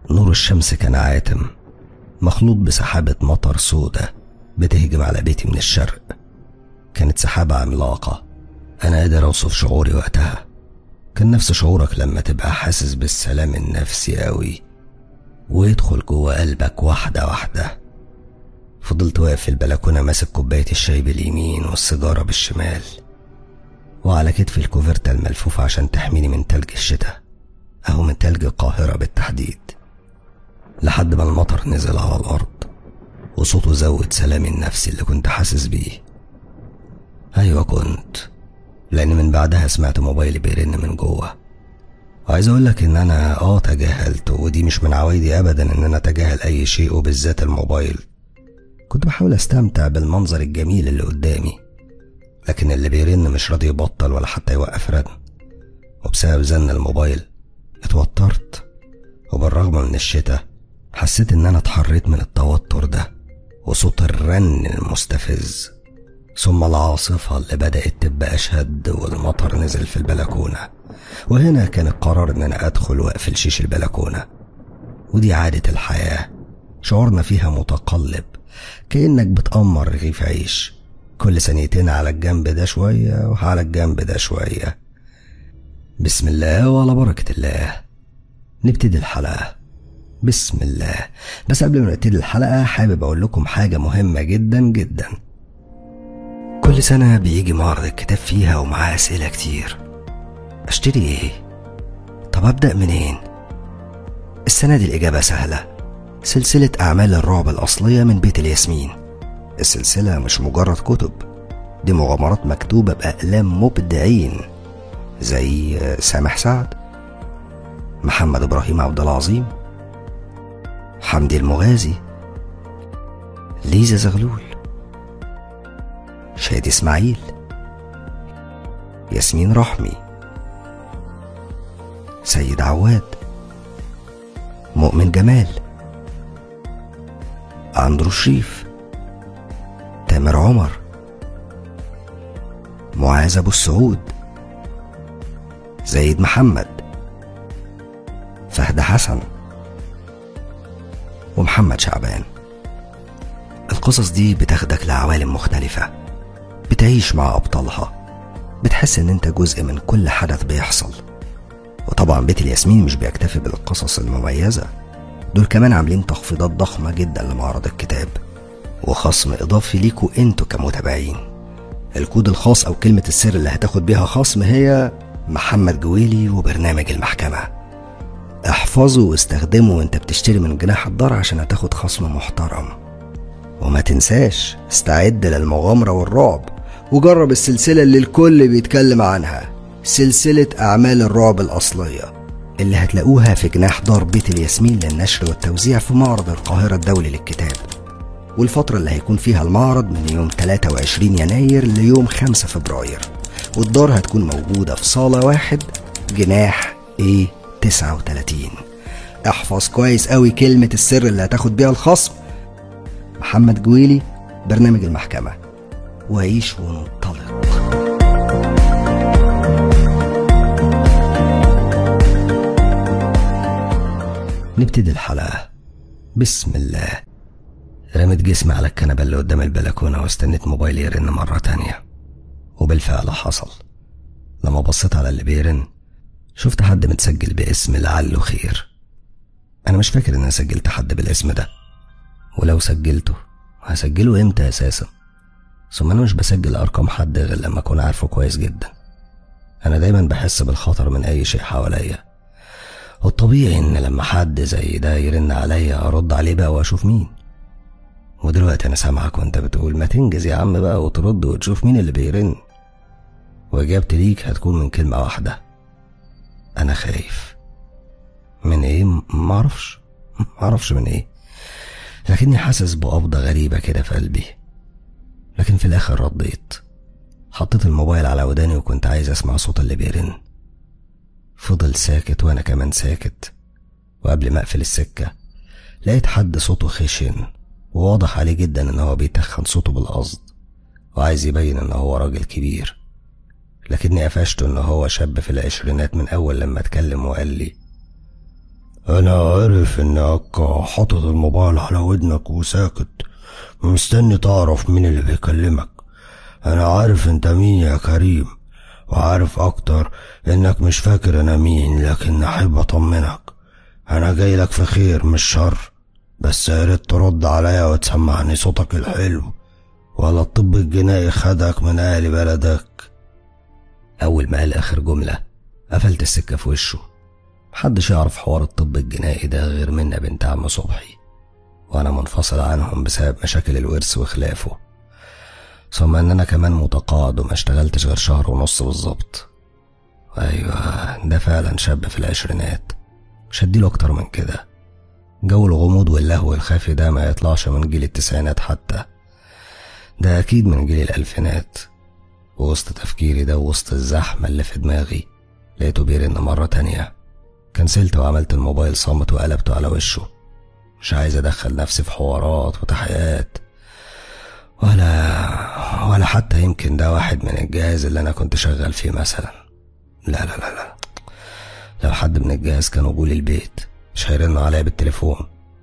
نور الشمس كان عاتم مخلوط بسحابة مطر سودة بتهجم على بيتي من الشرق كانت سحابة عملاقة أنا قادر أوصف شعوري وقتها كان نفس شعورك لما تبقى حاسس بالسلام النفسي أوي ويدخل جوه قلبك واحدة واحدة فضلت واقف في البلكونة ماسك كوباية الشاي باليمين والسيجارة بالشمال وعلى كتفي الكوفرتة الملفوفة عشان تحميني من تلج الشتاء أو من تلج القاهرة بالتحديد لحد ما المطر نزل على الأرض وصوته زود سلامي النفسي اللي كنت حاسس بيه أيوة كنت لأن من بعدها سمعت موبايلي بيرن من جوه وعايز أقولك إن أنا آه تجاهلت ودي مش من عوايدي أبدا إن أنا أتجاهل أي شيء وبالذات الموبايل كنت بحاول أستمتع بالمنظر الجميل اللي قدامي لكن اللي بيرن مش راضي يبطل ولا حتى يوقف رن وبسبب زن الموبايل اتوترت وبالرغم من الشتاء حسيت ان انا اتحريت من التوتر ده وصوت الرن المستفز ثم العاصفة اللي بدأت تبقى أشد والمطر نزل في البلكونة وهنا كان القرار إن أنا أدخل وأقفل شيش البلكونة ودي عادة الحياة شعورنا فيها متقلب كأنك بتأمر رغيف عيش كل ثانيتين على الجنب ده شوية وعلى الجنب ده شوية بسم الله وعلى بركة الله نبتدي الحلقة بسم الله بس قبل ما نبتدي الحلقة حابب أقول لكم حاجة مهمة جدا جدا كل سنة بيجي معرض الكتاب فيها ومعاه أسئلة كتير أشتري إيه؟ طب أبدأ منين؟ السنة دي الإجابة سهلة سلسلة أعمال الرعب الأصلية من بيت الياسمين السلسلة مش مجرد كتب دي مغامرات مكتوبة بأقلام مبدعين زي سامح سعد محمد إبراهيم عبد العظيم حمدي المغازي ليزا زغلول شادي إسماعيل ياسمين رحمي سيد عواد مؤمن جمال أندرو شريف تامر عمر معاذ أبو السعود زيد محمد فهد حسن ومحمد شعبان القصص دي بتاخدك لعوالم مختلفة بتعيش مع أبطالها بتحس إن أنت جزء من كل حدث بيحصل وطبعا بيت الياسمين مش بيكتفي بالقصص المميزة دول كمان عاملين تخفيضات ضخمة جدا لمعرض الكتاب وخصم إضافي ليكوا انتوا كمتابعين الكود الخاص أو كلمة السر اللي هتاخد بيها خصم هي محمد جويلي وبرنامج المحكمة احفظه واستخدمه وانت بتشتري من جناح الدار عشان هتاخد خصم محترم وما تنساش استعد للمغامرة والرعب وجرب السلسلة اللي الكل بيتكلم عنها سلسلة أعمال الرعب الأصلية اللي هتلاقوها في جناح دار بيت الياسمين للنشر والتوزيع في معرض القاهرة الدولي للكتاب والفترة اللي هيكون فيها المعرض من يوم 23 يناير ليوم 5 فبراير والدار هتكون موجودة في صالة واحد جناح A 39 احفظ كويس قوي كلمة السر اللي هتاخد بيها الخصم محمد جويلي برنامج المحكمة وعيش وانطلق نبتدي الحلقة بسم الله رميت جسمي على الكنبة اللي قدام البلكونة واستنيت موبايلي يرن مرة تانية وبالفعل حصل لما بصيت على اللي بيرن شفت حد متسجل باسم لعله خير أنا مش فاكر إن أنا سجلت حد بالاسم ده ولو سجلته هسجله إمتى أساسا ثم أنا مش بسجل أرقام حد غير لما أكون عارفه كويس جدا أنا دايما بحس بالخطر من أي شيء حواليا والطبيعي إن لما حد زي ده يرن عليا أرد عليه بقى وأشوف مين ودلوقتي أنا سامعك وأنت بتقول ما تنجز يا عم بقى وترد وتشوف مين اللي بيرن وإجابتي ليك هتكون من كلمة واحدة أنا خايف من إيه معرفش معرفش من إيه لكني حاسس بقبضة غريبة كده في قلبي لكن في الآخر رديت حطيت الموبايل على وداني وكنت عايز أسمع صوت اللي بيرن فضل ساكت وأنا كمان ساكت وقبل ما أقفل السكة لقيت حد صوته خشن وواضح عليه جدا إن هو بيتخن صوته بالقصد وعايز يبين إن هو راجل كبير لكني قفشته إن هو شاب في العشرينات من أول لما اتكلم وقال لي أنا عارف إنك حاطط الموبايل على ودنك وساكت مستني تعرف مين اللي بيكلمك أنا عارف أنت مين يا كريم وعارف أكتر إنك مش فاكر أنا مين لكن أحب أطمنك أنا جاي لك في خير مش شر بس يا ريت ترد عليا وتسمعني صوتك الحلو ولا الطب الجنائي خدك من أهل بلدك أول ما قال آخر جملة قفلت السكة في وشه محدش يعرف حوار الطب الجنائي ده غير منا بنت عم صبحي وأنا منفصل عنهم بسبب مشاكل الورث وخلافه ثم إن أنا كمان متقاعد وما اشتغلتش غير شهر ونص بالظبط أيوة ده فعلا شاب في العشرينات مش هديله أكتر من كده جو الغموض واللهو الخافي ده ما يطلعش من جيل التسعينات حتى ده أكيد من جيل الألفينات ووسط تفكيري ده ووسط الزحمة اللي في دماغي لقيته بيرن مرة تانية كنسلت وعملت الموبايل صامت وقلبته على وشه مش عايز أدخل نفسي في حوارات وتحقيقات ولا ولا حتى يمكن ده واحد من الجهاز اللي أنا كنت شغال فيه مثلا لا لا لا لا لو حد من الجهاز كانوا جولي البيت مش هيرنوا عليا بالتليفون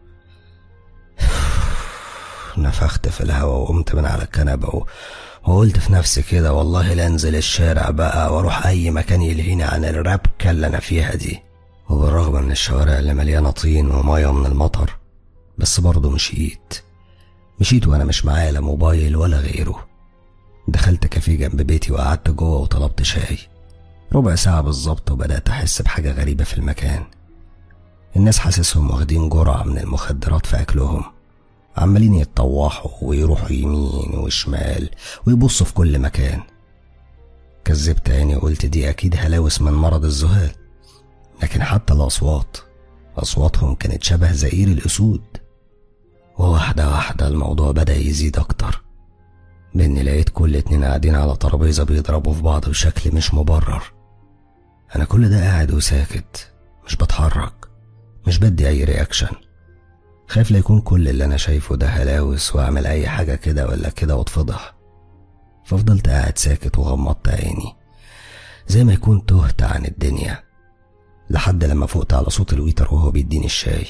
نفخت في الهوا وقمت من على الكنبة وقلت في نفسي كده والله لا انزل الشارع بقى واروح اي مكان يلهيني عن الربكة اللي انا فيها دي وبالرغم من الشوارع اللي مليانة طين ومية من المطر بس برضه مشيت مشيت وانا مش معايا لا موبايل ولا غيره دخلت كافيه جنب بيتي وقعدت جوه وطلبت شاي ربع ساعة بالظبط وبدأت أحس بحاجة غريبة في المكان الناس حاسسهم واخدين جرعة من المخدرات في أكلهم عمالين يتطوحوا ويروحوا يمين وشمال ويبصوا في كل مكان كذبت عيني وقلت دي أكيد هلاوس من مرض الذهال لكن حتى الأصوات أصواتهم كانت شبه زئير الأسود وواحدة واحدة الموضوع بدأ يزيد أكتر بإني لقيت كل اتنين قاعدين على ترابيزة بيضربوا في بعض بشكل مش مبرر أنا كل ده قاعد وساكت مش بتحرك مش بدي أي رياكشن خايف لا يكون كل اللي أنا شايفه ده هلاوس وأعمل أي حاجة كده ولا كده واتفضح ففضلت قاعد ساكت وغمضت عيني زي ما يكون تهت عن الدنيا لحد لما فقت على صوت الويتر وهو بيديني الشاي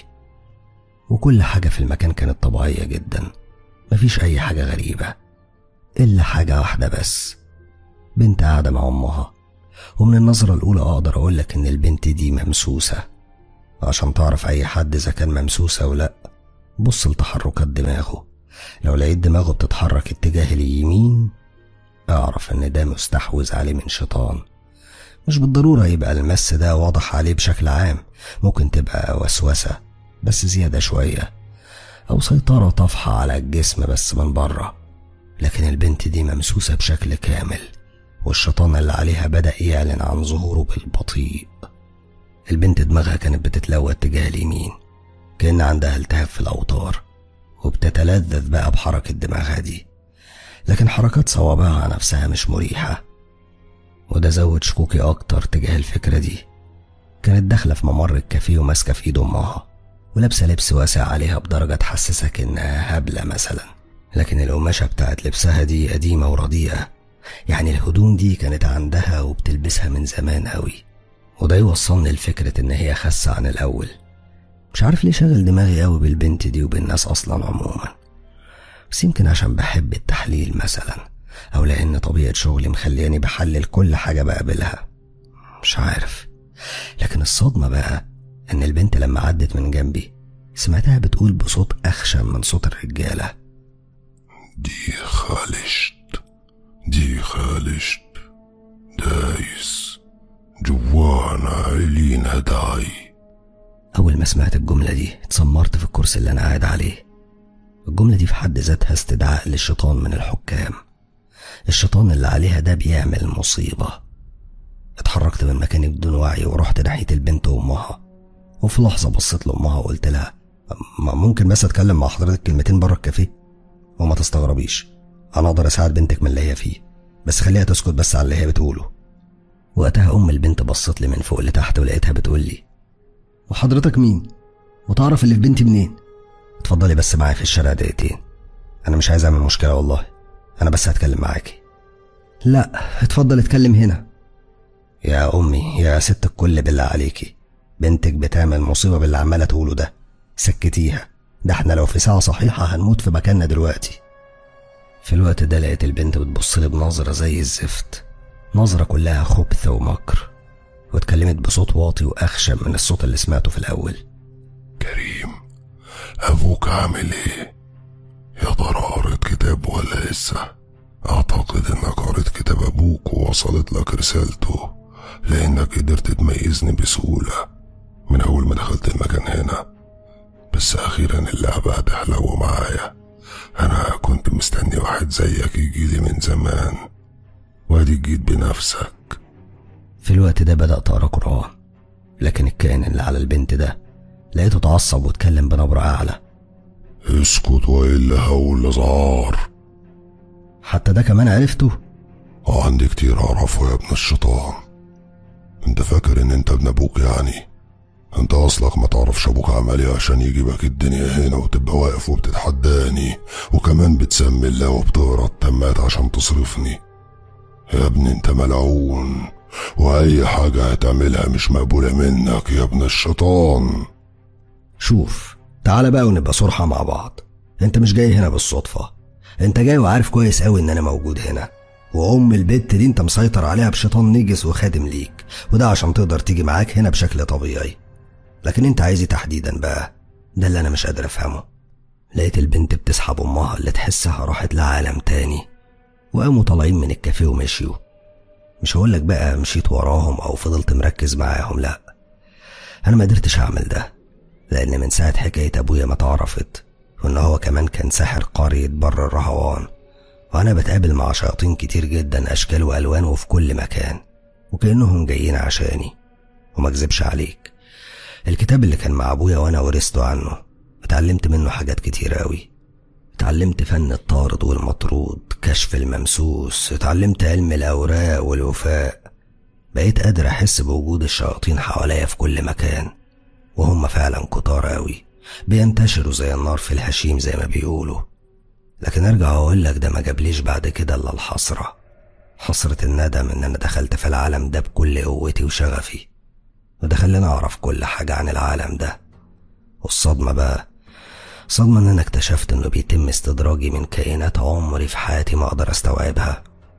وكل حاجة في المكان كانت طبيعية جدا مفيش أي حاجة غريبة إلا حاجة واحدة بس بنت قاعدة مع أمها ومن النظرة الأولى أقدر أقولك إن البنت دي ممسوسة عشان تعرف أي حد إذا كان ممسوس أو لأ بص لتحركات دماغه لو لقيت دماغه بتتحرك اتجاه اليمين اعرف إن ده مستحوذ عليه من شيطان مش بالضرورة يبقى المس ده واضح عليه بشكل عام ممكن تبقى وسوسة بس زيادة شوية أو سيطرة طافحة على الجسم بس من بره لكن البنت دي ممسوسة بشكل كامل والشيطان اللي عليها بدأ يعلن عن ظهوره بالبطيء البنت دماغها كانت بتتلوى اتجاه اليمين كأن عندها التهاب في الأوتار وبتتلذذ بقى بحركة دماغها دي لكن حركات صوابعها نفسها مش مريحة وده زود شكوكي أكتر تجاه الفكرة دي كانت داخلة في ممر الكافيه وماسكة في إيد أمها ولابسة لبس واسع عليها بدرجة تحسسك إنها هبلة مثلا لكن القماشة بتاعت لبسها دي قديمة ورديئة يعني الهدوم دي كانت عندها وبتلبسها من زمان قوي وده يوصلني لفكرة إن هي خاسة عن الأول مش عارف ليه شغل دماغي قوي بالبنت دي وبالناس أصلا عموما بس يمكن عشان بحب التحليل مثلا أو لأن طبيعة شغلي مخلياني بحلل كل حاجة بقابلها مش عارف لكن الصدمة بقى إن البنت لما عدت من جنبي سمعتها بتقول بصوت أخشن من صوت الرجالة دي خالشت دي خالشت دايس جوانا علينا داي أول ما سمعت الجملة دي اتسمرت في الكرسي اللي أنا قاعد عليه الجملة دي في حد ذاتها استدعاء للشيطان من الحكام الشيطان اللي عليها ده بيعمل مصيبة اتحركت من مكاني بدون وعي ورحت ناحية البنت وأمها وفي لحظة بصيت لأمها وقلت لها ممكن بس أتكلم مع حضرتك كلمتين بره الكافيه وما تستغربيش أنا أقدر أساعد بنتك من اللي هي فيه بس خليها تسكت بس على اللي هي بتقوله وقتها أم البنت بصت لي من فوق لتحت ولقيتها بتقول لي وحضرتك مين؟ وتعرف اللي في بنتي منين؟ اتفضلي بس معايا في الشارع دقيقتين أنا مش عايز أعمل مشكلة والله أنا بس هتكلم معاكي لا اتفضل اتكلم هنا يا أمي يا ست الكل بالله عليكي بنتك بتعمل مصيبة باللي عمالة تقوله ده سكتيها ده احنا لو في ساعة صحيحة هنموت في مكاننا دلوقتي في الوقت ده لقيت البنت بتبصلي بنظرة زي الزفت نظرة كلها خبث ومكر واتكلمت بصوت واطي وأخشن من الصوت اللي سمعته في الأول كريم أبوك عامل إيه؟ يا ترى قريت كتاب ولا لسه؟ أعتقد إنك قريت كتاب أبوك ووصلت لك رسالته لأنك قدرت تميزني بسهولة من أول ما دخلت المكان هنا بس أخيرا اللعبة هتحلو معايا أنا كنت مستني واحد زيك يجيلي من زمان وادي جيت بنفسك في الوقت ده بدأت أقرأ قرآن لكن الكائن اللي على البنت ده لقيته اتعصب واتكلم بنبرة أعلى اسكت وإلا هقول زعار حتى ده كمان عرفته عندي كتير أعرفه يا ابن الشيطان انت فاكر ان انت ابن ابوك يعني انت اصلك ما تعرفش ابوك عمل ايه عشان يجيبك الدنيا هنا وتبقى واقف وبتتحداني وكمان بتسمي الله وبتقرا التمات عشان تصرفني يا ابني انت ملعون واي حاجة هتعملها مش مقبولة منك يا ابن الشيطان شوف تعالى بقى ونبقى صرحة مع بعض انت مش جاي هنا بالصدفة انت جاي وعارف كويس قوي ان انا موجود هنا وام البت دي انت مسيطر عليها بشيطان نجس وخادم ليك وده عشان تقدر تيجي معاك هنا بشكل طبيعي لكن انت عايزي تحديدا بقى ده اللي انا مش قادر افهمه لقيت البنت بتسحب امها اللي تحسها راحت لعالم تاني وقاموا طالعين من الكافيه ومشيوا مش هقولك بقى مشيت وراهم او فضلت مركز معاهم لا انا ما قدرتش اعمل ده لان من ساعه حكايه ابويا ما اتعرفت وان هو كمان كان ساحر قرية بر الرهوان وانا بتقابل مع شياطين كتير جدا اشكال والوان وفي كل مكان وكانهم جايين عشاني وما اكذبش عليك الكتاب اللي كان مع ابويا وانا ورثته عنه اتعلمت منه حاجات كتير قوي اتعلمت فن الطارد والمطرود كشف الممسوس اتعلمت علم الاوراق والوفاء بقيت قادر احس بوجود الشياطين حواليا في كل مكان وهم فعلا كتار قوي بينتشروا زي النار في الهشيم زي ما بيقولوا لكن ارجع اقول لك ده ما جابليش بعد كده الا الحسره حسره الندم ان انا دخلت في العالم ده بكل قوتي وشغفي وده خلاني اعرف كل حاجه عن العالم ده والصدمه بقى صدمه ان انا اكتشفت انه بيتم استدراجي من كائنات عمري في حياتي ما اقدر استوعبها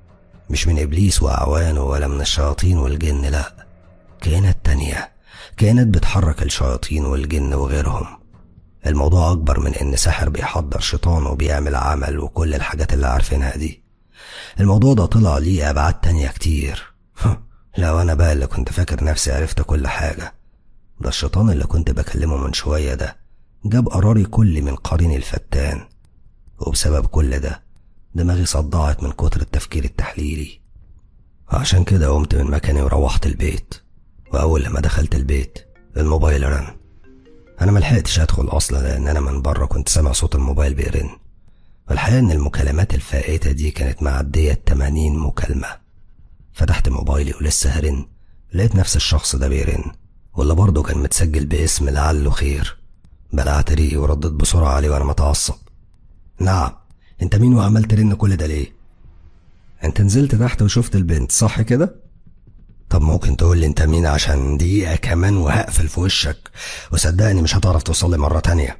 مش من ابليس واعوانه ولا من الشياطين والجن لا كائنات تانية كائنات بتحرك الشياطين والجن وغيرهم الموضوع أكبر من إن ساحر بيحضر شيطان وبيعمل عمل وكل الحاجات اللي عارفينها دي الموضوع ده طلع ليه أبعاد تانية كتير لو أنا بقى اللي كنت فاكر نفسي عرفت كل حاجة ده الشيطان اللي كنت بكلمه من شوية ده جاب قراري كلي من قرين الفتان وبسبب كل ده دماغي صدعت من كتر التفكير التحليلي عشان كده قمت من مكاني وروحت البيت وأول لما دخلت البيت الموبايل رن أنا ملحقتش أدخل أصلا لأن أنا من بره كنت سامع صوت الموبايل بيرن والحقيقة إن المكالمات الفائتة دي كانت معدية التمانين مكالمة فتحت موبايلي ولسه هرن لقيت نفس الشخص ده بيرن واللي برضه كان متسجل باسم لعله خير بلعت ريقي ورديت بسرعة عليه وأنا متعصب نعم أنت مين وعمال ترن كل ده ليه؟ أنت نزلت تحت وشفت البنت صح كده؟ طب ممكن تقول لي انت مين عشان دقيقة كمان وهقفل في وشك وصدقني مش هتعرف توصل لي مرة تانية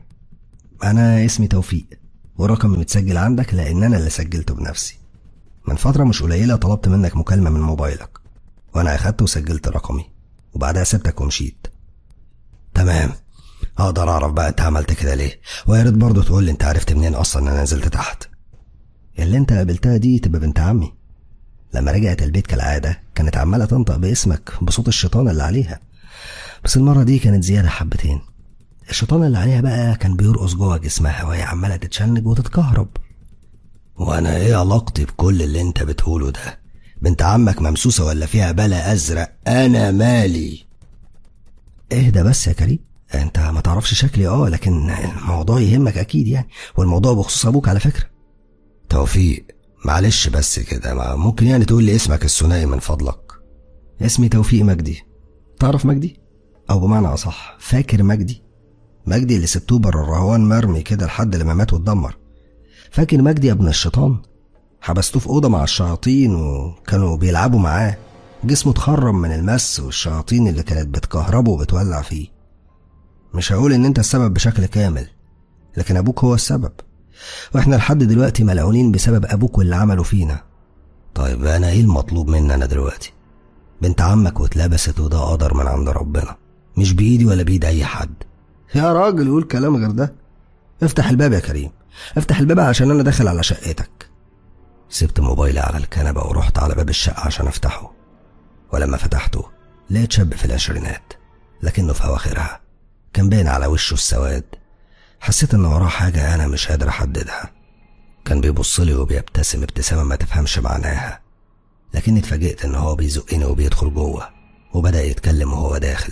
أنا اسمي توفيق ورقمي متسجل عندك لأن أنا اللي سجلته بنفسي من فترة مش قليلة طلبت منك مكالمة من موبايلك وأنا أخدت وسجلت رقمي وبعدها سبتك ومشيت تمام أقدر أعرف بقى أنت عملت كده ليه ويا ريت برضه تقول لي أنت عرفت منين أصلا إن أنا نزلت تحت اللي أنت قابلتها دي تبقى بنت عمي لما رجعت البيت كالعادة كانت عمالة تنطق باسمك بصوت الشيطان اللي عليها بس المرة دي كانت زيادة حبتين الشيطان اللي عليها بقى كان بيرقص جوه جسمها وهي عمالة تتشنج وتتكهرب وانا ايه علاقتي بكل اللي انت بتقوله ده بنت عمك ممسوسة ولا فيها بلا ازرق انا مالي اهدى بس يا كريم انت ما تعرفش شكلي اه لكن الموضوع يهمك اكيد يعني والموضوع بخصوص ابوك على فكرة توفيق معلش بس كده ممكن يعني تقول لي اسمك الثنائي من فضلك اسمي توفيق مجدي تعرف مجدي او بمعنى اصح فاكر مجدي مجدي اللي سبتوه بره الرهوان مرمي كده لحد لما مات واتدمر فاكر مجدي ابن الشيطان حبستوه في اوضه مع الشياطين وكانوا بيلعبوا معاه جسمه اتخرم من المس والشياطين اللي كانت بتكهربه وبتولع فيه مش هقول ان انت السبب بشكل كامل لكن ابوك هو السبب واحنا لحد دلوقتي ملعونين بسبب ابوك واللي عمله فينا طيب انا ايه المطلوب مني انا دلوقتي بنت عمك واتلبست وده قدر من عند ربنا مش بايدي ولا بايد اي حد يا راجل قول كلام غير ده افتح الباب يا كريم افتح الباب عشان انا داخل على شقتك سبت موبايلي على الكنبة ورحت على باب الشقة عشان افتحه ولما فتحته لقيت شاب في العشرينات لكنه في أواخرها كان باين على وشه السواد حسيت ان وراه حاجة أنا مش قادر أحددها كان بيبص لي وبيبتسم ابتسامة ما تفهمش معناها لكني اتفاجئت ان هو بيزقني وبيدخل جوه وبدأ يتكلم وهو داخل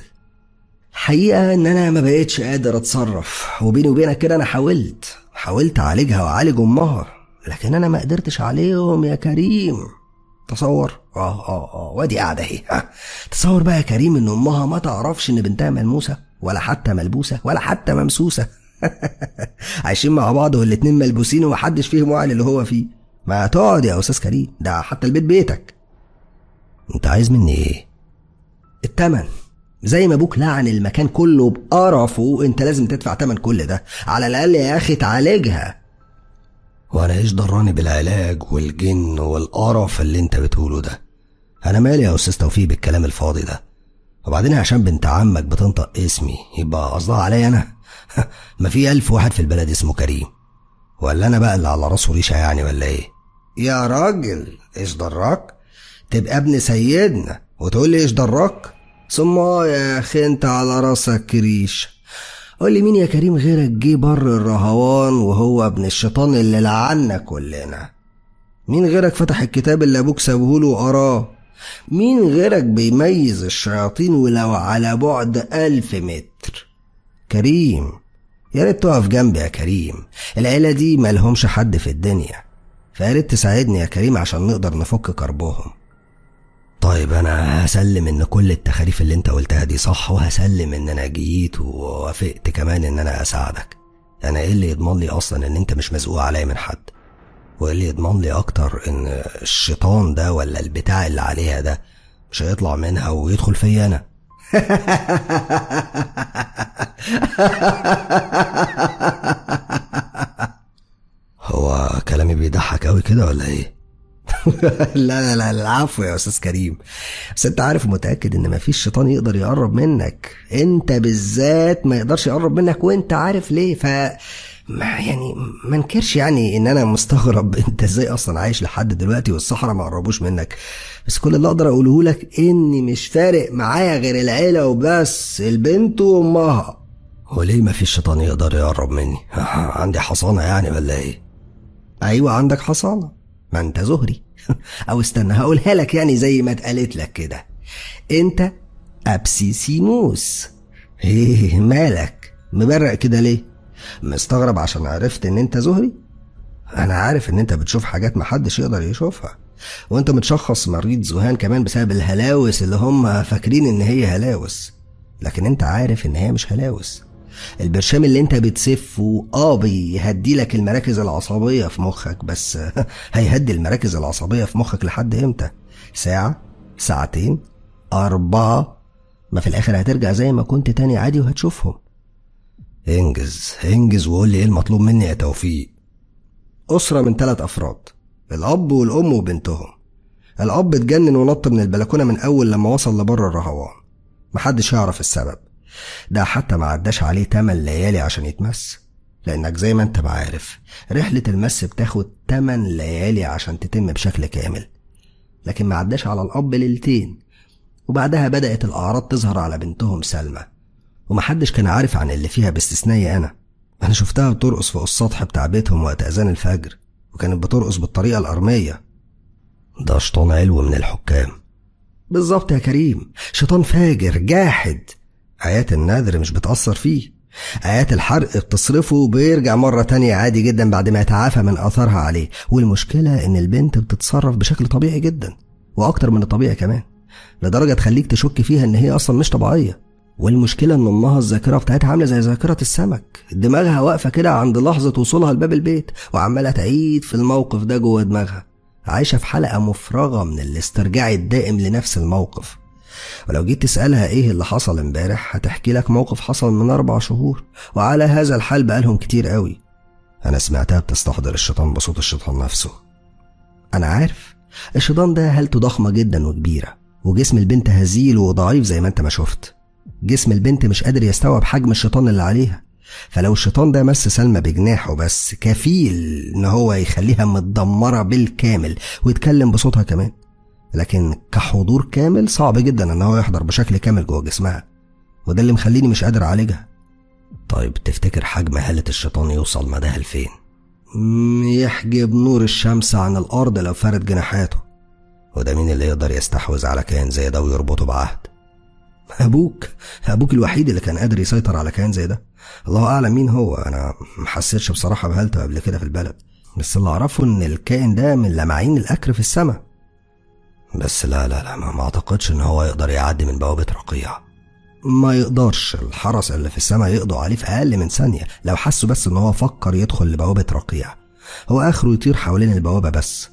حقيقة ان انا ما بقيتش قادر اتصرف وبيني وبينك كده انا حاولت حاولت اعالجها واعالج امها لكن انا ما قدرتش عليهم يا كريم تصور اه اه اه وادي قاعده اهي ها. تصور بقى يا كريم ان امها ما تعرفش ان بنتها ملموسه ولا حتى ملبوسه ولا حتى ممسوسه عايشين مع بعض والاتنين ملبوسين ومحدش فيهم واعي اللي هو فيه ما تقعد يا استاذ كريم ده حتى البيت بيتك انت عايز مني ايه التمن زي ما ابوك لعن المكان كله بقرفه انت لازم تدفع تمن كل ده على الاقل يا اخي تعالجها وانا ايش ضراني بالعلاج والجن والقرف اللي انت بتقوله ده انا مالي يا استاذ توفيق بالكلام الفاضي ده وبعدين عشان بنت عمك بتنطق اسمي يبقى قصدها عليا انا ما في الف واحد في البلد اسمه كريم ولا انا بقى اللي على راسه ريشه يعني ولا ايه يا راجل ايش دراك تبقى ابن سيدنا وتقول لي ايش دراك ثم يا اخي انت على راسك ريش قول لي مين يا كريم غيرك جه بر الرهوان وهو ابن الشيطان اللي لعنا كلنا مين غيرك فتح الكتاب اللي ابوك سابهوله وقراه مين غيرك بيميز الشياطين ولو على بعد ألف متر كريم يا ريت تقف جنبي يا كريم العيلة دي مالهمش حد في الدنيا فيا ريت تساعدني يا كريم عشان نقدر نفك كربهم طيب انا هسلم ان كل التخاريف اللي انت قلتها دي صح وهسلم ان انا جيت ووافقت كمان ان انا اساعدك انا ايه اللي يضمن لي اصلا ان انت مش مزقوق عليا من حد وايه اللي يضمن لي اكتر ان الشيطان ده ولا البتاع اللي عليها ده مش هيطلع منها ويدخل فيا انا هو كلامي بيضحك قوي كده ولا ايه لا لا لا العفو يا استاذ كريم بس انت عارف ومتاكد ان مفيش شيطان يقدر يقرب منك انت بالذات ما يقدرش يقرب منك وانت عارف ليه ف ما يعني ما انكرش يعني ان انا مستغرب انت ازاي اصلا عايش لحد دلوقتي والصحراء ما قربوش منك بس كل اللي اقدر اقوله لك اني مش فارق معايا غير العيله وبس البنت وامها وليه ما فيش شيطان يقدر يقرب مني عندي حصانه يعني ولا ايه ايوه عندك حصانه ما انت زهري او استنى هقولها لك يعني زي ما اتقالت لك كده انت ابسيسيموس ايه مالك مبرق كده ليه مستغرب عشان عرفت ان انت زهري انا عارف ان انت بتشوف حاجات محدش يقدر يشوفها وانت متشخص مريض ذهان كمان بسبب الهلاوس اللي هم فاكرين ان هي هلاوس لكن انت عارف ان هي مش هلاوس البرشام اللي انت بتسفه اه بيهدي لك المراكز العصبية في مخك بس هيهدي المراكز العصبية في مخك لحد امتى ساعة ساعتين أربعة ما في الآخر هترجع زي ما كنت تاني عادي وهتشوفهم انجز انجز وقول لي ايه المطلوب مني يا توفيق أسرة من ثلاث أفراد الأب والأم وبنتهم الأب اتجنن ونط من البلكونة من أول لما وصل لبر الرهوان محدش يعرف السبب ده حتى ما عداش عليه تمن ليالي عشان يتمس لأنك زي ما انت بعارف رحلة المس بتاخد تمن ليالي عشان تتم بشكل كامل لكن ما عداش على الأب ليلتين وبعدها بدأت الأعراض تظهر على بنتهم سلمى ومحدش كان عارف عن اللي فيها باستثنائي أنا أنا شفتها بترقص فوق السطح بتاع بيتهم وقت أذان الفجر وكانت بترقص بالطريقة الأرمية ده شيطان علو من الحكام بالظبط يا كريم شيطان فاجر جاحد آيات النذر مش بتأثر فيه آيات الحرق بتصرفه وبيرجع مرة تانية عادي جدا بعد ما يتعافى من آثارها عليه والمشكلة إن البنت بتتصرف بشكل طبيعي جدا وأكتر من الطبيعي كمان لدرجة تخليك تشك فيها إن هي أصلا مش طبيعية والمشكلة إن أمها الذاكرة بتاعتها عاملة زي ذاكرة السمك دماغها واقفة كده عند لحظة وصولها لباب البيت وعمالة تعيد في الموقف ده جوه دماغها عايشة في حلقة مفرغة من الاسترجاع الدائم لنفس الموقف ولو جيت تسألها ايه اللي حصل امبارح هتحكي لك موقف حصل من أربع شهور وعلى هذا الحال بقالهم كتير قوي أنا سمعتها بتستحضر الشيطان بصوت الشيطان نفسه أنا عارف الشيطان ده هالته ضخمة جدا وكبيرة وجسم البنت هزيل وضعيف زي ما انت ما شفت جسم البنت مش قادر يستوعب حجم الشيطان اللي عليها فلو الشيطان ده مس سلمى بجناحه بس كفيل ان هو يخليها متدمره بالكامل ويتكلم بصوتها كمان لكن كحضور كامل صعب جدا ان هو يحضر بشكل كامل جوه جسمها وده اللي مخليني مش قادر اعالجها طيب تفتكر حجم هالة الشيطان يوصل مداها لفين يحجب نور الشمس عن الارض لو فرد جناحاته وده مين اللي يقدر يستحوذ على كائن زي ده ويربطه بعهد ابوك ابوك الوحيد اللي كان قادر يسيطر على كائن زي ده الله اعلم مين هو انا محسيتش بصراحه بهالته قبل كده في البلد بس اللي اعرفه ان الكائن ده من لمعين الاكر في السماء بس لا لا لا ما اعتقدش ان هو يقدر يعدي من بوابه رقيع ما يقدرش الحرس اللي في السماء يقضوا عليه في اقل من ثانيه لو حسوا بس ان هو فكر يدخل لبوابه رقيع هو اخره يطير حوالين البوابه بس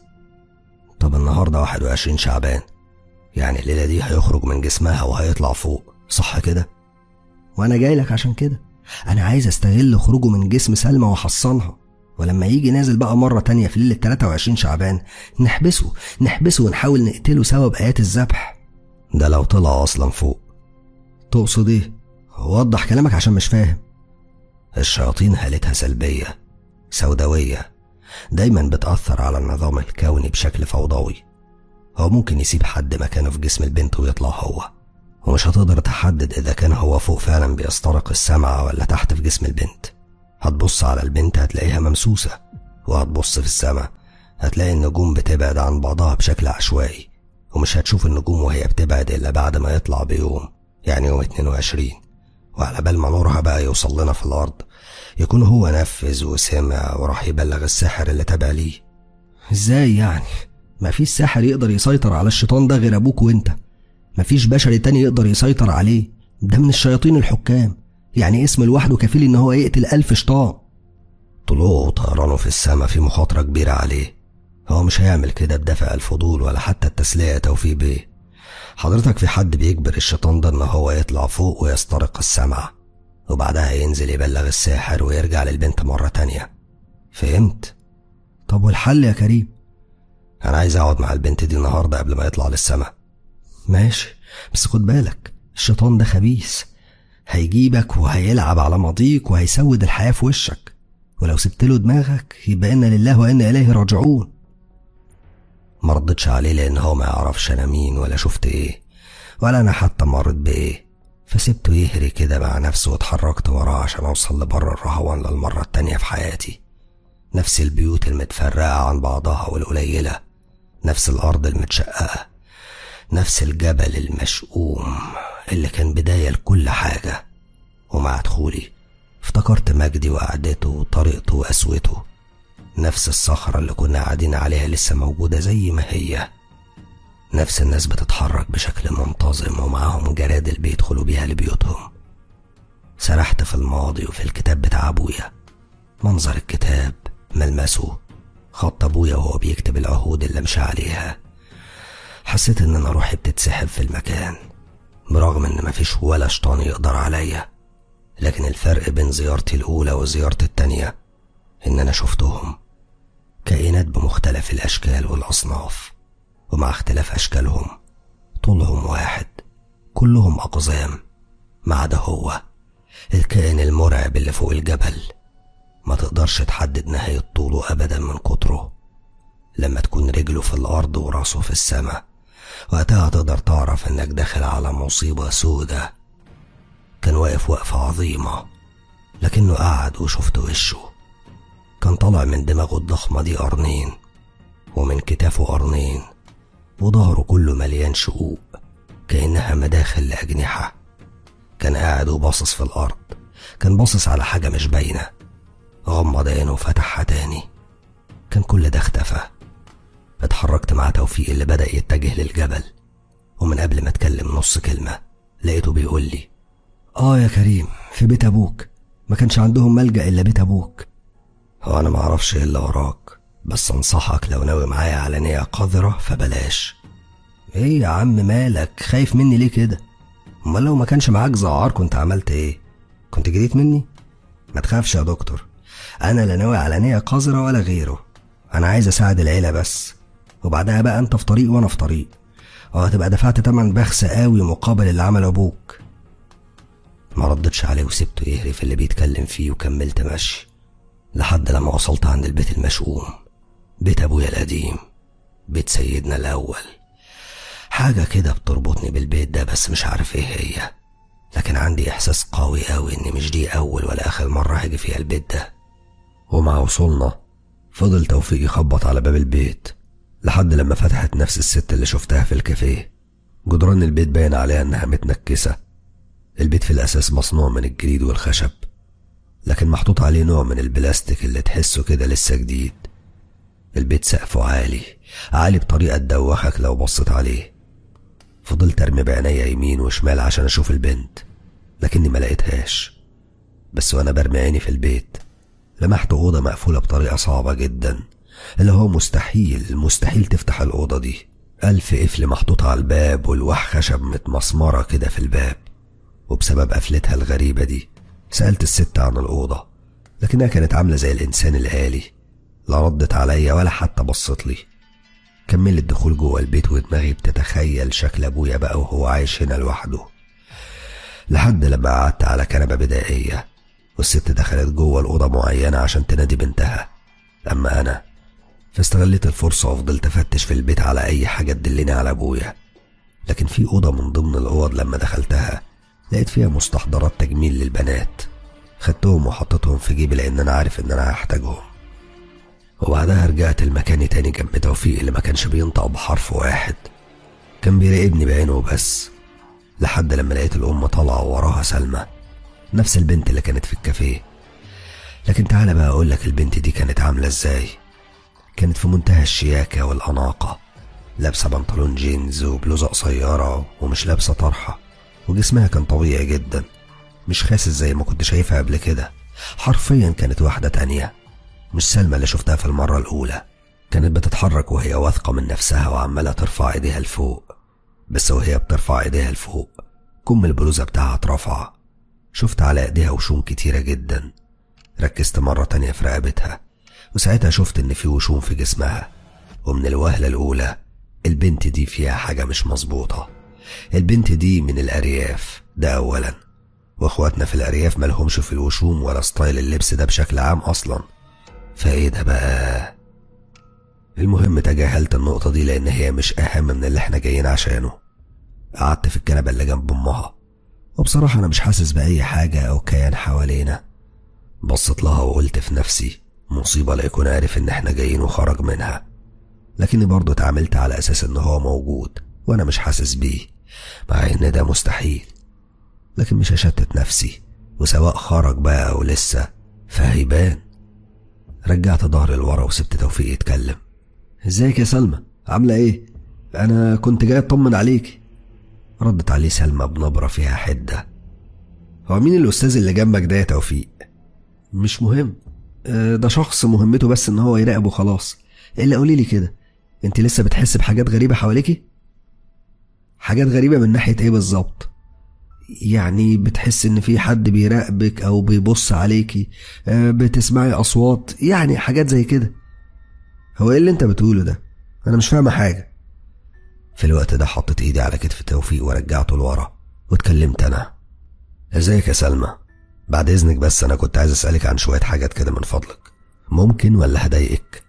طب النهارده 21 شعبان يعني الليله دي هيخرج من جسمها وهيطلع فوق صح كده وانا جاي لك عشان كده انا عايز استغل خروجه من جسم سلمى واحصنها ولما يجي نازل بقى مرة تانية في ليلة 23 شعبان نحبسه نحبسه ونحاول نقتله سوا بآيات الذبح ده لو طلع أصلا فوق تقصد إيه؟ وضح كلامك عشان مش فاهم الشياطين هالتها سلبية سوداوية دايما بتأثر على النظام الكوني بشكل فوضوي هو ممكن يسيب حد مكانه في جسم البنت ويطلع هو ومش هتقدر تحدد إذا كان هو فوق فعلا بيسترق السمع ولا تحت في جسم البنت هتبص على البنت هتلاقيها ممسوسة وهتبص في السماء هتلاقي النجوم بتبعد عن بعضها بشكل عشوائي ومش هتشوف النجوم وهي بتبعد إلا بعد ما يطلع بيوم يعني يوم 22 وعلى بال ما نورها بقى يوصل لنا في الأرض يكون هو نفذ وسمع وراح يبلغ الساحر اللي تابع ليه ازاي يعني مفيش ساحر يقدر يسيطر على الشيطان ده غير ابوك وانت مفيش بشري تاني يقدر يسيطر عليه ده من الشياطين الحكام يعني اسم لوحده كفيل ان هو يقتل ألف شيطان طلوعه وطيرانه في السماء في مخاطرة كبيرة عليه هو مش هيعمل كده بدافع الفضول ولا حتى التسلية يا توفيق بيه حضرتك في حد بيجبر الشيطان ده ان هو يطلع فوق ويسترق السمع وبعدها ينزل يبلغ الساحر ويرجع للبنت مرة تانية فهمت طب والحل يا كريم انا عايز اقعد مع البنت دي النهارده قبل ما يطلع للسما ماشي بس خد بالك الشيطان ده خبيث هيجيبك وهيلعب على ماضيك وهيسود الحياة في وشك ولو سبت له دماغك يبقى إنا لله وإنا إليه راجعون ما ردتش عليه لأن هو ما يعرفش أنا مين ولا شفت إيه ولا أنا حتى مريت بإيه فسبته يهري كده مع نفسه واتحركت وراه عشان أوصل لبر الرهوان للمرة التانية في حياتي نفس البيوت المتفرقة عن بعضها والقليلة نفس الأرض المتشققة نفس الجبل المشؤوم اللي كان بداية لكل حاجة ومع دخولي افتكرت مجدي وقعدته وطريقته وقسوته نفس الصخرة اللي كنا قاعدين عليها لسه موجودة زي ما هي نفس الناس بتتحرك بشكل منتظم ومعاهم جرادل بيدخلوا بيها لبيوتهم سرحت في الماضي وفي الكتاب بتاع أبويا منظر الكتاب ملمسه خط أبويا وهو بيكتب العهود اللي مشى عليها حسيت إن أنا روحي بتتسحب في المكان برغم إن مفيش ولا شيطان يقدر عليا لكن الفرق بين زيارتي الأولى وزيارتي التانية إن أنا شفتهم كائنات بمختلف الأشكال والأصناف ومع اختلاف أشكالهم طولهم واحد كلهم أقزام ما عدا هو الكائن المرعب اللي فوق الجبل ما تقدرش تحدد نهاية طوله أبدا من كتره لما تكون رجله في الأرض وراسه في السماء وقتها تقدر تعرف إنك داخل على مصيبة سودة كان واقف وقفة عظيمة لكنه قعد وشفت وشه كان طالع من دماغه الضخمة دي قرنين ومن كتافه قرنين وظهره كله مليان شقوق كأنها مداخل لأجنحة كان قاعد وباصص في الأرض كان باصص على حاجة مش باينة غمض عينه وفتحها تاني كان كل ده اختفى اتحركت مع توفيق اللي بدأ يتجه للجبل ومن قبل ما اتكلم نص كلمة لقيته بيقول لي اه يا كريم في بيت ابوك ما كانش عندهم ملجأ الا بيت ابوك هو انا معرفش ايه اللي وراك بس انصحك لو ناوي معايا على نية قذرة فبلاش ايه يا عم مالك خايف مني ليه كده امال لو ما كانش معاك زعار كنت عملت ايه كنت جريت مني ما تخافش يا دكتور انا لا ناوي على نية قذرة ولا غيره انا عايز اساعد العيلة بس وبعدها بقى انت في طريق وانا في طريق وهتبقى دفعت تمن بخس قوي مقابل اللي عمله ابوك ما ردتش عليه وسبته يهري في اللي بيتكلم فيه وكملت مشي لحد لما وصلت عند البيت المشؤوم بيت ابويا القديم بيت سيدنا الاول حاجة كده بتربطني بالبيت ده بس مش عارف ايه هي لكن عندي احساس قوي قوي ان مش دي اول ولا اخر مرة هاجي فيها البيت ده ومع وصولنا فضل توفيق يخبط على باب البيت لحد لما فتحت نفس الست اللي شفتها في الكافيه جدران البيت باين عليها انها متنكسة البيت في الاساس مصنوع من الجليد والخشب لكن محطوط عليه نوع من البلاستيك اللي تحسه كده لسه جديد البيت سقفه عالي عالي بطريقة تدوخك لو بصيت عليه فضلت ارمي بعينيا يمين وشمال عشان اشوف البنت لكني ما لقيتهاش بس وانا برمي عيني في البيت لمحت أوضة مقفولة بطريقة صعبة جدا اللي هو مستحيل مستحيل تفتح الأوضة دي ألف قفل محطوط على الباب والواح خشب متمسمرة كده في الباب وبسبب قفلتها الغريبة دي سألت الست عن الأوضة لكنها كانت عاملة زي الإنسان الآلي لا ردت عليا ولا حتى بصت لي كملت الدخول جوه البيت ودماغي بتتخيل شكل أبويا بقى وهو عايش هنا لوحده لحد لما قعدت على كنبة بدائية والست دخلت جوه الأوضة معينة عشان تنادي بنتها أما أنا فاستغليت الفرصة وفضلت أفتش في البيت على أي حاجة تدلني على أبويا لكن في أوضة من ضمن الأوض لما دخلتها لقيت فيها مستحضرات تجميل للبنات خدتهم وحطيتهم في جيبي لأن أنا عارف إن أنا هحتاجهم وبعدها رجعت المكان تاني جنب توفيق اللي ما كانش بينطق بحرف واحد كان بيراقبني بعينه وبس لحد لما لقيت الأم طالعة وراها سلمى نفس البنت اللي كانت في الكافيه لكن تعالى بقى أقول لك البنت دي كانت عاملة إزاي كانت في منتهى الشياكة والأناقة لابسة بنطلون جينز وبلوزة قصيرة ومش لابسة طرحة وجسمها كان طبيعي جدا مش خاسس زي ما كنت شايفها قبل كده حرفيا كانت واحدة تانية مش سلمى اللي شفتها في المرة الأولى كانت بتتحرك وهي واثقة من نفسها وعمالة ترفع ايديها لفوق بس وهي بترفع ايديها لفوق كم البلوزة بتاعها اترفع شفت على ايديها وشوم كتيرة جدا ركزت مرة تانية في رقبتها وساعتها شفت ان في وشوم في جسمها ومن الوهلة الأولى البنت دي فيها حاجة مش مظبوطة البنت دي من الأرياف ده أولا واخواتنا في الأرياف ملهمش في الوشوم ولا ستايل اللبس ده بشكل عام أصلا فايه ده بقى المهم تجاهلت النقطة دي لأن هي مش أهم من اللي احنا جايين عشانه قعدت في الكنبة اللي جنب أمها وبصراحة أنا مش حاسس بأي حاجة أو كيان حوالينا بصيت لها وقلت في نفسي مصيبة لا يكون عارف إن احنا جايين وخرج منها لكني برضه اتعاملت على أساس إن هو موجود وأنا مش حاسس بيه مع إن ده مستحيل لكن مش هشتت نفسي وسواء خرج بقى أو لسه فهيبان رجعت ظهري لورا وسبت توفيق يتكلم ازيك يا سلمى عامله ايه انا كنت جاي اطمن عليك ردت عليه سلمى بنبره فيها حده هو مين الاستاذ اللي جنبك ده يا توفيق مش مهم آه، ده شخص مهمته بس ان هو يراقب وخلاص الا قولي لي كده انت لسه بتحس بحاجات غريبه حواليكي حاجات غريبه من ناحيه ايه بالظبط يعني بتحس ان في حد بيراقبك او بيبص عليكي آه، بتسمعي اصوات يعني حاجات زي كده هو ايه اللي انت بتقوله ده انا مش فاهمه حاجه في الوقت ده حطيت ايدي على كتف توفيق ورجعته لورا واتكلمت انا ازيك يا سلمى بعد اذنك بس انا كنت عايز اسالك عن شويه حاجات كده من فضلك ممكن ولا هضايقك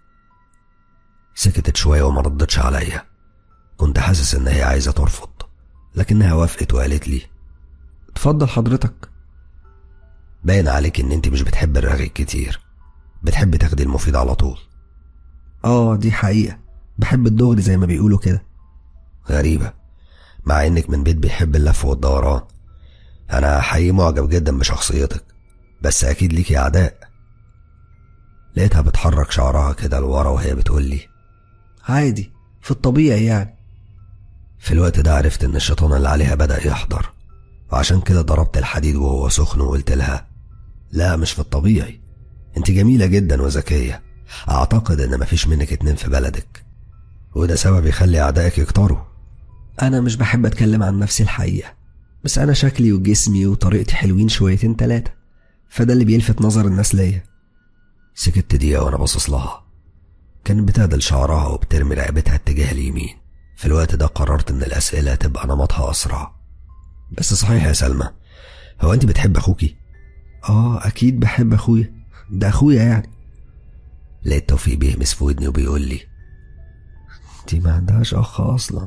سكتت شويه وما ردتش عليا كنت حاسس ان هي عايزه ترفض لكنها وافقت وقالت لي اتفضل حضرتك باين عليك ان انت مش بتحب الرغي كتير بتحب تاخدي المفيد على طول اه دي حقيقة بحب الدغري زي ما بيقولوا كده غريبة مع انك من بيت بيحب اللف والدوران انا حقيقي معجب جدا بشخصيتك بس اكيد ليكي اعداء لقيتها بتحرك شعرها كده لورا وهي بتقول لي عادي في الطبيعي يعني في الوقت ده عرفت ان الشيطان اللي عليها بدأ يحضر وعشان كده ضربت الحديد وهو سخن وقلت لها لا مش في الطبيعي انت جميلة جدا وذكية أعتقد إن مفيش منك اتنين في بلدك وده سبب يخلي أعدائك يكتروا أنا مش بحب أتكلم عن نفسي الحقيقة بس أنا شكلي وجسمي وطريقتي حلوين شويتين تلاتة فده اللي بيلفت نظر الناس ليا سكت دقيقة وأنا باصص لها كانت بتعدل شعرها وبترمي رقبتها اتجاه اليمين في الوقت ده قررت إن الأسئلة تبقى نمطها أسرع بس صحيح يا سلمى هو أنت بتحب أخوكي؟ آه أكيد بحب أخويا ده أخويا يعني لقيت توفيق بيهمس في ودني وبيقول لي دي ما عندهاش أخ أصلا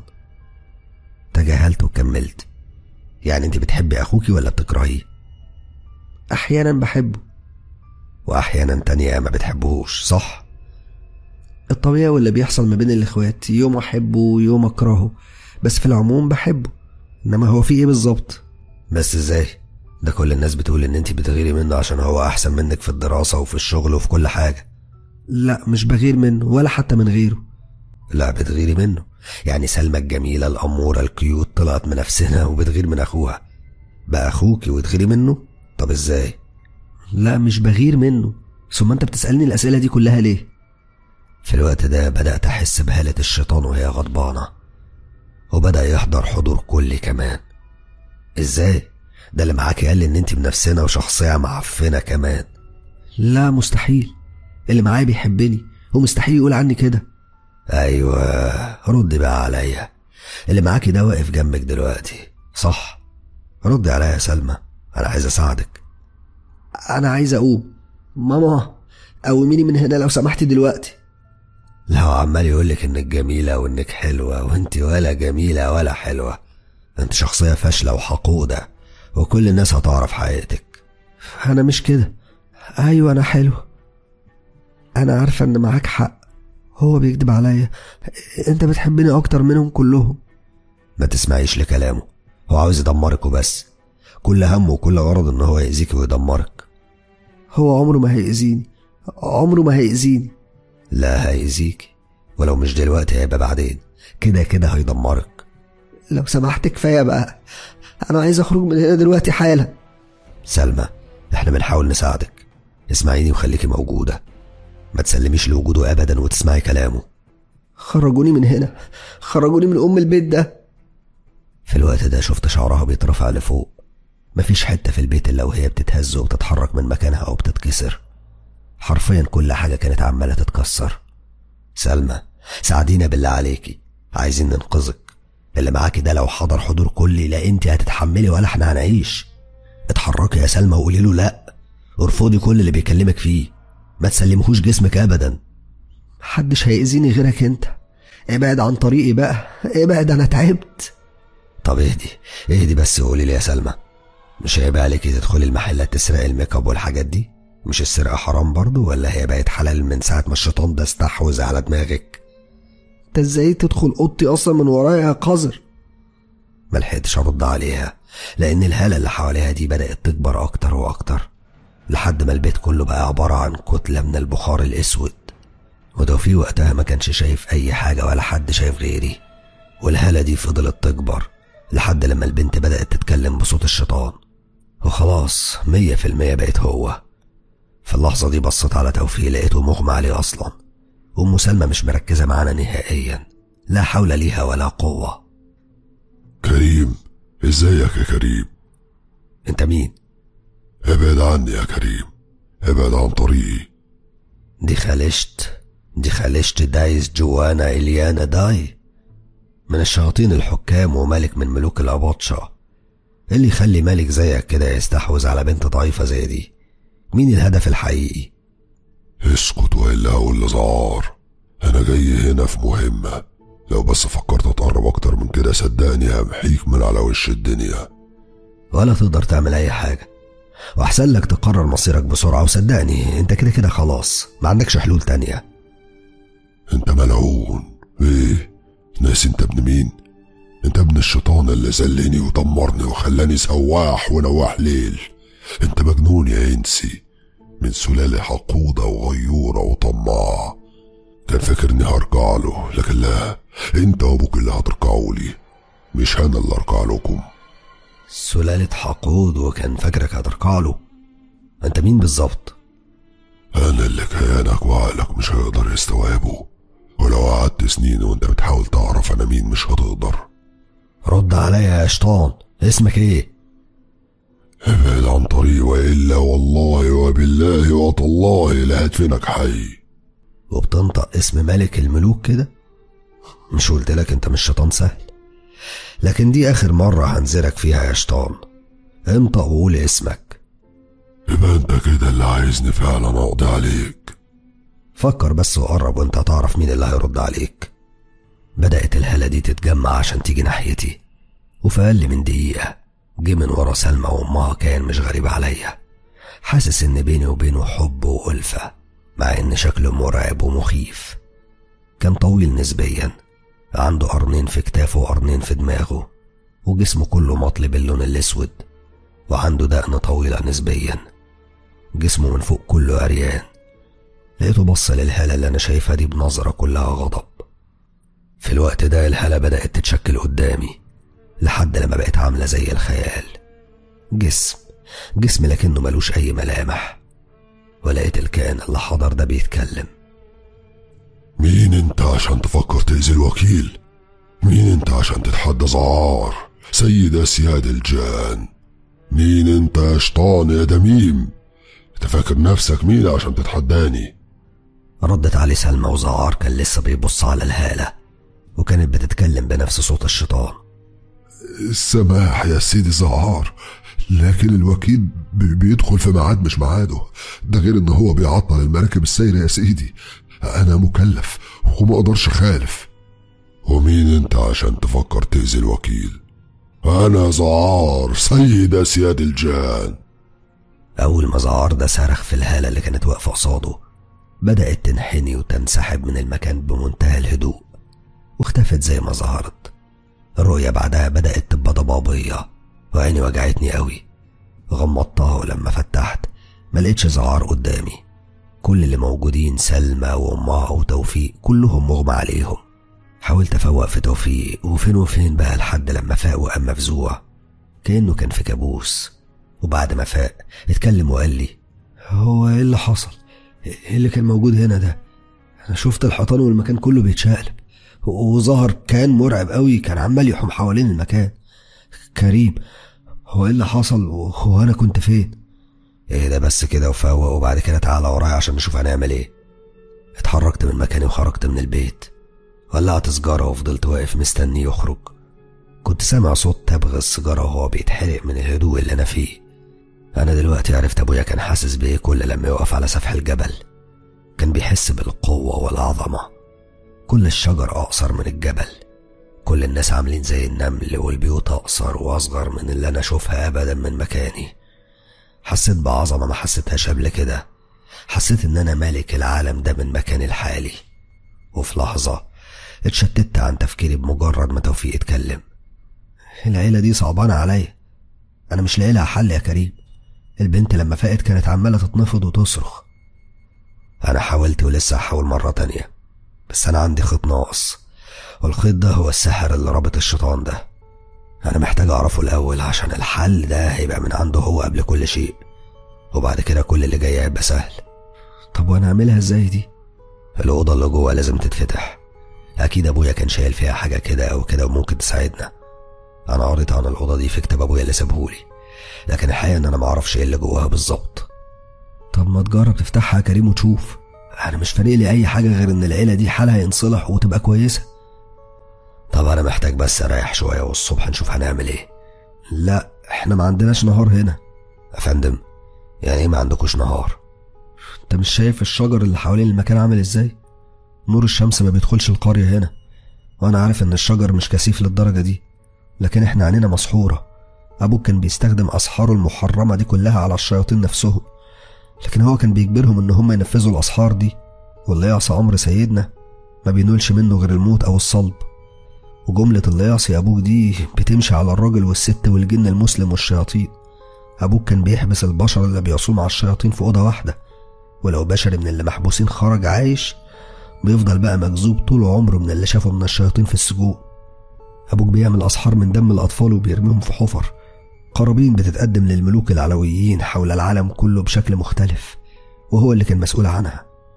تجاهلت وكملت يعني أنت بتحبي أخوكي ولا بتكرهيه؟ أحيانا بحبه وأحيانا تانية ما بتحبهوش صح؟ الطبيعي واللي بيحصل ما بين الإخوات يوم أحبه ويوم أكرهه بس في العموم بحبه إنما هو في إيه بالظبط؟ بس إزاي؟ ده كل الناس بتقول إن أنت بتغيري منه عشان هو أحسن منك في الدراسة وفي الشغل وفي كل حاجة لا مش بغير منه ولا حتى من غيره لا بتغيري منه يعني سلمى الجميلة الأمورة الكيوت طلعت من نفسنا وبتغير من أخوها بقى أخوكي وتغيري منه؟ طب إزاي؟ لا مش بغير منه ثم أنت بتسألني الأسئلة دي كلها ليه؟ في الوقت ده بدأت أحس بهالة الشيطان وهي غضبانة وبدأ يحضر حضور كلي كمان إزاي؟ ده اللي معاكي قال لي إن أنت بنفسنا وشخصية معفنة كمان لا مستحيل اللي معايا بيحبني ومستحيل يقول عني كده أيوة ردي بقى عليا اللي معاكي ده واقف جنبك دلوقتي صح ردي عليا يا سلمى أنا عايز أساعدك أنا عايز أقوم ماما قوميني من هنا لو سمحتي دلوقتي لو عمال يقولك إنك جميلة وإنك حلوة وإنت ولا جميلة ولا حلوة أنت شخصية فاشلة وحقودة وكل الناس هتعرف حقيقتك أنا مش كده أيوة أنا حلو أنا عارفة إن معاك حق هو بيكذب عليا أنت بتحبني أكتر منهم كلهم ما تسمعيش لكلامه هو عاوز يدمرك وبس كل همه وكل غرض إن هو يأذيك ويدمرك هو عمره ما هيأذيني عمره ما هيأذيني لا هيأذيك ولو مش دلوقتي هيبقى بعدين كده كده هيدمرك لو سمحت كفاية بقى أنا عايز أخرج من هنا دلوقتي حالا سلمى إحنا بنحاول نساعدك اسمعيني وخليكي موجودة ما تسلميش لوجوده أبدا وتسمعي كلامه خرجوني من هنا خرجوني من أم البيت ده في الوقت ده شفت شعرها بيترفع لفوق مفيش حتة في البيت إلا وهي بتتهز وبتتحرك من مكانها أو بتتكسر حرفيا كل حاجة كانت عمالة تتكسر سلمى ساعدينا بالله عليكي عايزين ننقذك اللي معاكي ده لو حضر حضور كلي لا انت هتتحملي ولا احنا هنعيش اتحركي يا سلمى وقولي له لا ارفضي كل اللي بيكلمك فيه ما تسلمهوش جسمك ابدا محدش هيأذيني غيرك انت ابعد عن طريقي بقى ابعد انا تعبت طب اهدي اهدي بس وقولي لي يا سلمى مش هيبقى عليكي تدخلي المحلات تسرقي الميك اب والحاجات دي مش السرقة حرام برضو ولا هي بقت حلال من ساعة ما الشيطان ده استحوذ على دماغك انت ازاي تدخل اوضتي اصلا من ورايا يا قذر ملحقتش ارد عليها لان الهالة اللي حواليها دي بدأت تكبر اكتر واكتر لحد ما البيت كله بقى عبارة عن كتلة من البخار الاسود وتوفيق وقتها ما كانش شايف اي حاجة ولا حد شايف غيري والهالة دي فضلت تكبر لحد لما البنت بدأت تتكلم بصوت الشيطان وخلاص مية في المية بقت هو في اللحظة دي بصيت على توفيق لقيته مغمى عليه أصلا أم سلمى مش مركزة معانا نهائيا لا حول ليها ولا قوة كريم ازيك يا كريم أنت مين؟ ابعد عني يا كريم ابعد عن طريقي دي خالشت دي خالشت دايس جوانا إليانا داي من الشياطين الحكام وملك من ملوك الأباطشة إيه اللي يخلي ملك زيك كده يستحوذ على بنت ضعيفة زي دي مين الهدف الحقيقي اسكت والا هقول لزعار انا جاي هنا في مهمة لو بس فكرت تقرب اكتر من كده صدقني همحيك من على وش الدنيا ولا تقدر تعمل أي حاجة وأحسن لك تقرر مصيرك بسرعة وصدقني أنت كده كده خلاص ما عندكش حلول تانية انت ملعون ايه ناسي انت ابن مين انت ابن الشيطان اللي زلني ودمرني وخلاني سواح ونواح ليل انت مجنون يا انسي من سلالة حقودة وغيورة وطماع كان فاكرني هرجع له لكن لا انت وابوك اللي هترجعوا لي مش انا اللي ارجع لكم سلالة حقود وكان فاكرك هتركع له أنت مين بالظبط؟ انا اللي كان كيانك وعقلك مش هيقدر يستوعبه ولو قعدت سنين وانت بتحاول تعرف انا مين مش هتقدر رد عليا يا شيطان اسمك ايه ابعد عن طريقي والا والله وبالله وتالله لهدفنك حي وبتنطق اسم ملك الملوك كده مش قلت لك انت مش شيطان سهل لكن دي اخر مرة هنزلك فيها يا شيطان انطق وقول اسمك يبقى انت كده اللي عايزني فعلا اقضي عليك فكر بس وقرب وانت هتعرف مين اللي هيرد عليك بدأت الهالة دي تتجمع عشان تيجي ناحيتي وفي أقل من دقيقة جه من ورا سلمى وأمها كان مش غريب عليا حاسس إن بيني وبينه حب وألفة مع إن شكله مرعب ومخيف كان طويل نسبيا عنده قرنين في كتافه وقرنين في دماغه وجسمه كله مطلي باللون الأسود وعنده دقن طويلة نسبيا جسمه من فوق كله عريان لقيته بص للهالة اللي أنا شايفها دي بنظرة كلها غضب في الوقت ده الهالة بدأت تتشكل قدامي لحد لما بقت عاملة زي الخيال جسم جسم لكنه ملوش أي ملامح ولقيت الكائن اللي حضر ده بيتكلم مين انت عشان تفكر تأذي الوكيل مين انت عشان تتحدى زعار سيد اسياد الجان مين انت يا شيطان يا دميم انت فاكر نفسك مين عشان تتحداني ردت عليه سلمى وزعار كان لسه بيبص على الهالة وكانت بتتكلم بنفس صوت الشيطان السماح يا سيدي زعار لكن الوكيل بي- بيدخل في ميعاد مش ميعاده ده غير ان هو بيعطل المراكب السايرة يا سيدي انا مكلف وما اقدرش اخالف ومين انت عشان تفكر تأذي الوكيل انا زعار سيد اسياد الجان أول ما زعار ده صرخ في الهالة اللي كانت واقفة قصاده بدأت تنحني وتنسحب من المكان بمنتهى الهدوء واختفت زي ما ظهرت الرؤية بعدها بدأت تبقى ضبابية وعيني وجعتني قوي غمضتها ولما فتحت ما لقيتش زعار قدامي كل اللي موجودين سلمى وأمها وتوفيق كلهم مغمى عليهم حاولت أفوق في توفيق وفين وفين بقى لحد لما فاق وقام مفزوع كأنه كان في كابوس وبعد ما فاق اتكلم وقال لي هو ايه اللي حصل ايه اللي كان موجود هنا ده انا شفت الحيطان والمكان كله بيتشقلب وظهر كان مرعب قوي كان عمال يحوم حوالين المكان كريم هو ايه اللي حصل وهو انا كنت فين ايه ده بس كده وفوق وبعد كده تعالى ورايا عشان نشوف هنعمل ايه اتحركت من مكاني وخرجت من البيت ولعت سجارة وفضلت واقف مستني يخرج كنت سامع صوت تبغ السيجارة وهو بيتحرق من الهدوء اللي أنا فيه أنا دلوقتي عرفت أبويا كان حاسس بإيه كل لما يقف على سفح الجبل كان بيحس بالقوة والعظمة كل الشجر أقصر من الجبل كل الناس عاملين زي النمل والبيوت أقصر وأصغر من اللي أنا أشوفها أبدا من مكاني حسيت بعظمة ما حسيتهاش قبل كده حسيت إن أنا مالك العالم ده من مكاني الحالي وفي لحظة اتشتت عن تفكيري بمجرد ما توفيق اتكلم العيلة دي صعبانة عليا أنا مش لاقي لها حل يا كريم البنت لما فاقت كانت عمالة تتنفض وتصرخ أنا حاولت ولسه هحاول مرة تانية بس أنا عندي خيط ناقص والخيط ده هو السحر اللي رابط الشيطان ده أنا محتاج أعرفه الأول عشان الحل ده هيبقى من عنده هو قبل كل شيء وبعد كده كل اللي جاي هيبقى سهل طب وأنا أعملها إزاي دي؟ الأوضة اللي جوه لازم تتفتح أكيد أبويا كان شايل فيها حاجة كده أو كده وممكن تساعدنا أنا قريت عن الأوضة دي في كتاب أبويا اللي سابهولي لكن الحقيقة إن أنا معرفش إيه اللي جواها بالظبط طب ما تجرب تفتحها يا كريم وتشوف أنا مش فارق لي أي حاجة غير إن العيلة دي حالها ينصلح وتبقى كويسة طب أنا محتاج بس أريح شوية والصبح نشوف هنعمل إيه لا إحنا ما عندناش نهار هنا يا فندم يعني إيه ما عندكوش نهار أنت مش شايف الشجر اللي حوالين المكان عامل إزاي نور الشمس ما بيدخلش القرية هنا وأنا عارف إن الشجر مش كثيف للدرجة دي لكن إحنا عينينا مسحورة أبوك كان بيستخدم أسحاره المحرمة دي كلها على الشياطين نفسهم لكن هو كان بيجبرهم إن هم ينفذوا الأسحار دي واللي يعصى أمر سيدنا ما بينولش منه غير الموت أو الصلب وجملة اللي يعصي أبوك دي بتمشي على الراجل والست والجن المسلم والشياطين أبوك كان بيحبس البشر اللي بيعصوا مع الشياطين في أوضة واحدة ولو بشر من اللي محبوسين خرج عايش بيفضل بقى مجذوب طول عمره من اللي شافه من الشياطين في السجون أبوك بيعمل أسحار من دم الأطفال وبيرميهم في حفر قرابين بتتقدم للملوك العلويين حول العالم كله بشكل مختلف وهو اللي كان مسؤول عنها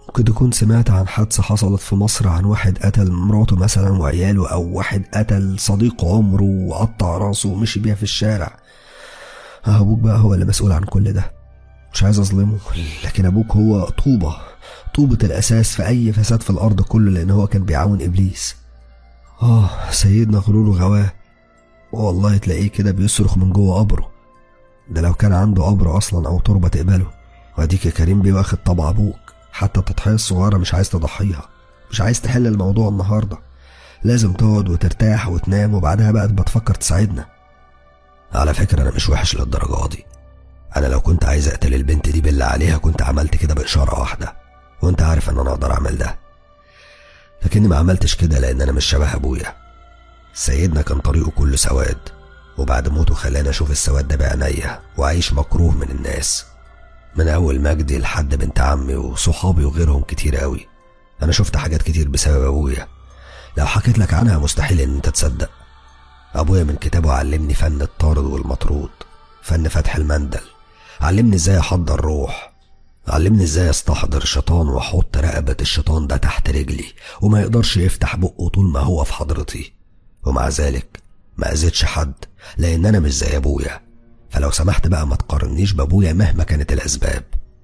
ممكن تكون سمعت عن حادثة حصلت في مصر عن واحد قتل مراته مثلا وعياله أو واحد قتل صديق عمره وقطع راسه ومشي بيها في الشارع أبوك بقى هو اللي مسؤول عن كل ده مش عايز أظلمه لكن أبوك هو طوبة طوبة الأساس في أي فساد في الأرض كله لأن هو كان بيعاون إبليس آه سيدنا غرور غواه والله تلاقيه كده بيصرخ من جوه قبره ده لو كان عنده قبر أصلا أو تربة تقبله وأديك يا كريم بيه واخد طبع أبوك حتى التضحية الصغيرة مش عايز تضحيها مش عايز تحل الموضوع النهاردة لازم تقعد وترتاح وتنام وبعدها بقى تبقى تفكر تساعدنا على فكرة أنا مش وحش للدرجة دي أنا لو كنت عايز أقتل البنت دي بالله عليها كنت عملت كده بإشارة واحدة وأنت عارف إن أنا أقدر أعمل ده لكني ما عملتش كده لأن أنا مش شبه أبويا سيدنا كان طريقه كله سواد وبعد موته خلاني أشوف السواد ده بعينيا وأعيش مكروه من الناس من أول مجدي لحد بنت عمي وصحابي وغيرهم كتير قوي أنا شفت حاجات كتير بسبب أبويا لو حكيت لك عنها مستحيل إن أنت تصدق أبويا من كتابه علمني فن الطارد والمطرود فن فتح المندل علمني إزاي أحضر روح علمني إزاي أستحضر الشيطان وأحط رقبة الشيطان ده تحت رجلي وما يقدرش يفتح بقه طول ما هو في حضرتي ومع ذلك ما أذيتش حد لأن أنا مش زي أبويا فلو سمحت بقى ما تقارنيش بأبويا مهما كانت الأسباب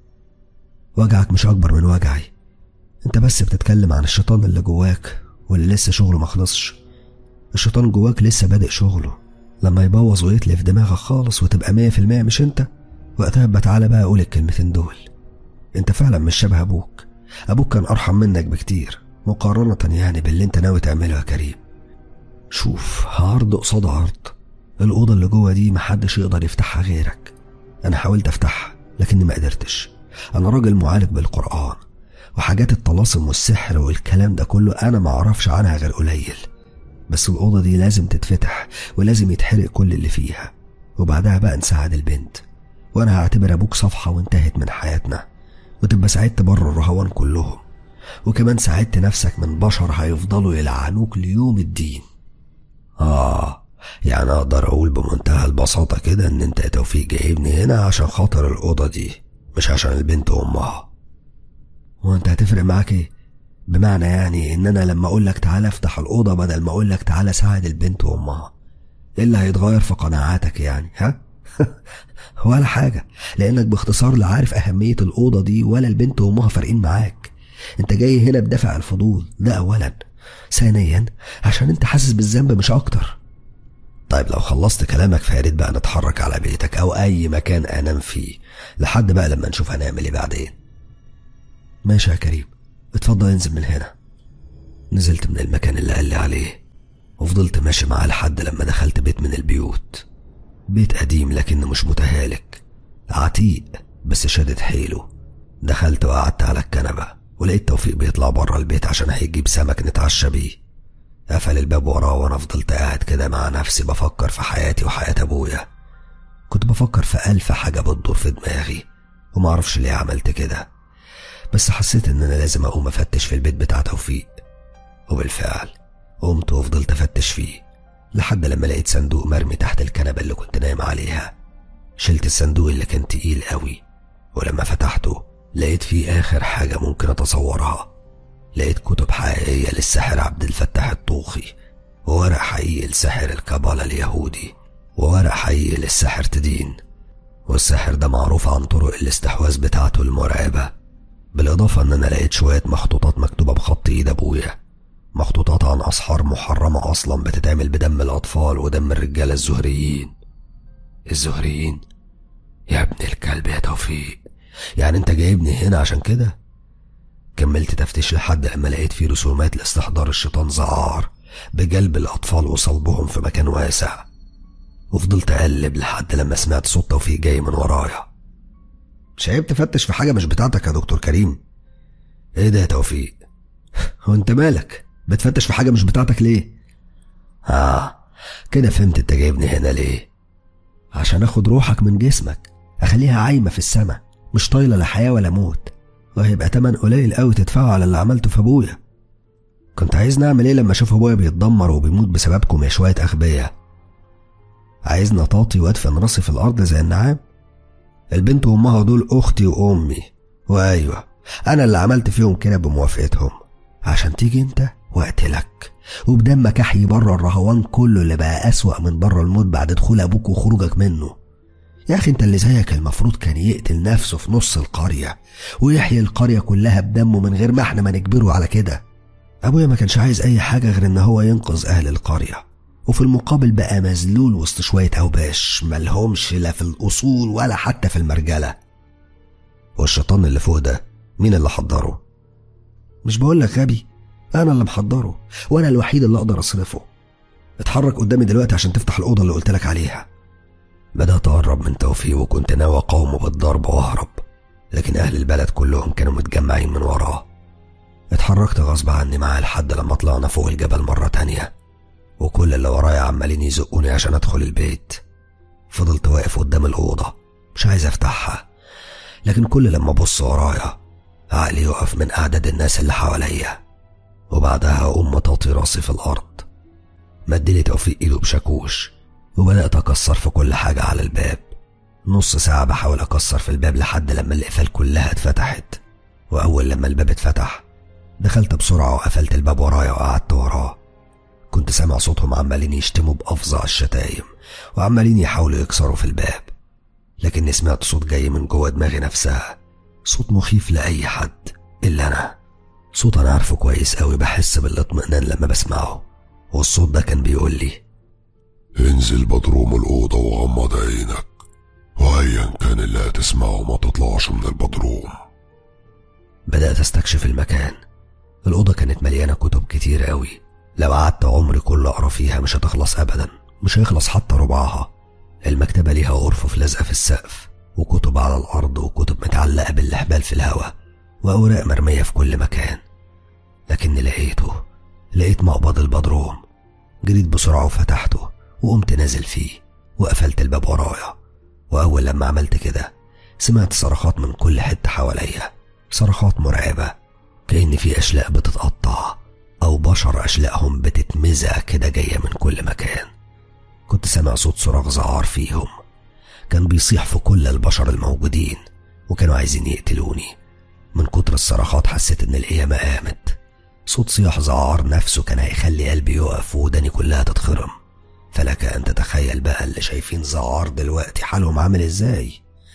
وجعك مش أكبر من وجعي أنت بس بتتكلم عن الشيطان اللي جواك واللي لسه شغله مخلصش الشيطان جواك لسه بادئ شغله لما يبوظ ويتلف دماغك خالص وتبقى مية في المية مش انت وقتها يبقى تعالى بقى اقول الكلمتين دول انت فعلا مش شبه ابوك ابوك كان ارحم منك بكتير مقارنة يعني باللي انت ناوي تعمله يا كريم شوف عرض قصاد عرض الأوضة اللي جوه دي محدش يقدر يفتحها غيرك أنا حاولت أفتحها لكني ما قدرتش أنا راجل معالج بالقرآن وحاجات الطلاسم والسحر والكلام ده كله أنا ما أعرفش عنها غير قليل بس الأوضة دي لازم تتفتح ولازم يتحرق كل اللي فيها وبعدها بقى نساعد البنت وأنا هعتبر أبوك صفحة وانتهت من حياتنا وتبقى ساعدت بره الرهوان كلهم وكمان ساعدت نفسك من بشر هيفضلوا يلعنوك ليوم الدين آه يعني أقدر أقول بمنتهى البساطة كده إن أنت يا توفيق جايبني هنا عشان خاطر الأوضة دي مش عشان البنت وأمها وأنت هتفرق معاك إيه؟ بمعنى يعني إن أنا لما أقول لك تعالى افتح الأوضة بدل ما أقول لك تعالى ساعد البنت وأمها إيه اللي هيتغير في قناعاتك يعني ها؟ ولا حاجة لأنك باختصار لا عارف أهمية الأوضة دي ولا البنت وأمها فارقين معاك أنت جاي هنا بدافع الفضول ده أولا ثانيا عشان أنت حاسس بالذنب مش أكتر طيب لو خلصت كلامك فياريت بقى نتحرك على بيتك أو أي مكان أنام فيه لحد بقى لما نشوف هنعمل إيه بعدين ماشي يا كريم اتفضل انزل من هنا نزلت من المكان اللي قال لي عليه وفضلت ماشي معاه لحد لما دخلت بيت من البيوت بيت قديم لكنه مش متهالك عتيق بس شادد حيله دخلت وقعدت على الكنبة ولقيت توفيق بيطلع بره البيت عشان هيجيب سمك نتعشى بيه قفل الباب وراه وانا فضلت قاعد كده مع نفسي بفكر في حياتي وحياة ابويا كنت بفكر في ألف حاجة بتدور في دماغي ومعرفش ليه عملت كده بس حسيت ان انا لازم اقوم افتش في البيت بتاع توفيق وبالفعل قمت وفضلت افتش فيه لحد لما لقيت صندوق مرمي تحت الكنبة اللي كنت نايم عليها شلت الصندوق اللي كان تقيل قوي ولما فتحته لقيت فيه آخر حاجة ممكن أتصورها لقيت كتب حقيقية للساحر عبد الفتاح الطوخي وورق حقيقي لساحر الكابالا اليهودي وورق حقيقي للساحر تدين والساحر ده معروف عن طرق الاستحواذ بتاعته المرعبة بالإضافة إن أنا لقيت شوية مخطوطات مكتوبة بخط إيد أبويا مخطوطات عن أسحار محرمة أصلا بتتعمل بدم الأطفال ودم الرجالة الزهريين الزهريين يا ابن الكلب يا توفيق يعني انت جايبني هنا عشان كده كملت تفتيش لحد لما لقيت فيه رسومات لاستحضار الشيطان زعار بجلب الأطفال وصلبهم في مكان واسع وفضلت أقلب لحد لما سمعت صوت توفيق جاي من ورايا مش عيب تفتش في حاجة مش بتاعتك يا دكتور كريم ايه ده يا توفيق هو انت مالك بتفتش في حاجة مش بتاعتك ليه اه كده فهمت انت جايبني هنا ليه عشان اخد روحك من جسمك اخليها عايمة في السما مش طايلة لا حياة ولا موت وهيبقى تمن قليل قوي تدفعه على اللي عملته في ابويا كنت عايزني اعمل ايه لما اشوف ابويا بيتدمر وبيموت بسببكم يا شوية اغبياء عايزني اطاطي وادفن راسي في الارض زي النعام البنت وامها دول اختي وامي وايوه أنا اللي عملت فيهم كده بموافقتهم عشان تيجي أنت وأقتلك وبدمك أحيي بره الرهوان كله اللي بقى أسوأ من بره الموت بعد دخول أبوك وخروجك منه يا أخي أنت اللي زيك المفروض كان يقتل نفسه في نص القرية ويحيي القرية كلها بدمه من غير ما احنا ما نجبره على كده أبويا ما كانش عايز أي حاجة غير إن هو ينقذ أهل القرية وفي المقابل بقى مذلول وسط شوية أوباش ملهمش لا في الأصول ولا حتى في المرجلة والشيطان اللي فوق ده مين اللي حضره؟ مش بقولك غبي أنا اللي محضره وأنا الوحيد اللي أقدر أصرفه اتحرك قدامي دلوقتي عشان تفتح الأوضة اللي قلتلك عليها بدأت أقرب من توفيق وكنت ناوي أقاومه بالضرب وأهرب لكن أهل البلد كلهم كانوا متجمعين من وراه اتحركت غصب عني معاه لحد لما طلعنا فوق الجبل مرة تانية وكل اللي ورايا عمالين يزقوني عشان أدخل البيت فضلت واقف قدام الأوضة مش عايز أفتحها لكن كل لما أبص ورايا عقلي يقف من أعداد الناس اللي حواليا وبعدها أقوم مطاطي راسي في الأرض مدلي توفيق إيده بشاكوش وبدأت أكسر في كل حاجة على الباب نص ساعة بحاول أكسر في الباب لحد لما القفال كلها اتفتحت وأول لما الباب اتفتح دخلت بسرعة وقفلت الباب ورايا وقعدت وراه كنت سامع صوتهم عمالين يشتموا بأفظع الشتايم وعمالين يحاولوا يكسروا في الباب لكني سمعت صوت جاي من جوه دماغي نفسها صوت مخيف لأي حد إلا أنا صوت أنا عارفه كويس أوي بحس بالاطمئنان لما بسمعه والصوت ده كان بيقول لي انزل بدروم الأوضة وغمض عينك وأيا كان اللي هتسمعه ما تطلعش من البدروم بدأت أستكشف المكان الأوضة كانت مليانة كتب كتير قوي لو قعدت عمري كله أقرأ فيها مش هتخلص أبدا مش هيخلص حتى ربعها المكتبة ليها أرفف لازقة في السقف وكتب على الأرض وكتب متعلقة بالحبال في الهواء وأوراق مرمية في كل مكان لكني لقيته لقيت مقبض البدروم جريت بسرعة وفتحته وقمت نازل فيه وقفلت الباب ورايا وأول لما عملت كده سمعت صرخات من كل حتة حواليا صرخات مرعبة كأن في أشلاء بتتقطع أو بشر أشلاءهم بتتمزق كده جاية من كل مكان كنت سامع صوت صراخ زعار فيهم كان بيصيح في كل البشر الموجودين وكانوا عايزين يقتلوني من كتر الصرخات حسيت إن القيامة قامت صوت صياح زعار نفسه كان هيخلي قلبي يقف وداني كلها تتخرم فلك أن تتخيل بقى اللي شايفين زعار دلوقتي حالهم عامل ازاي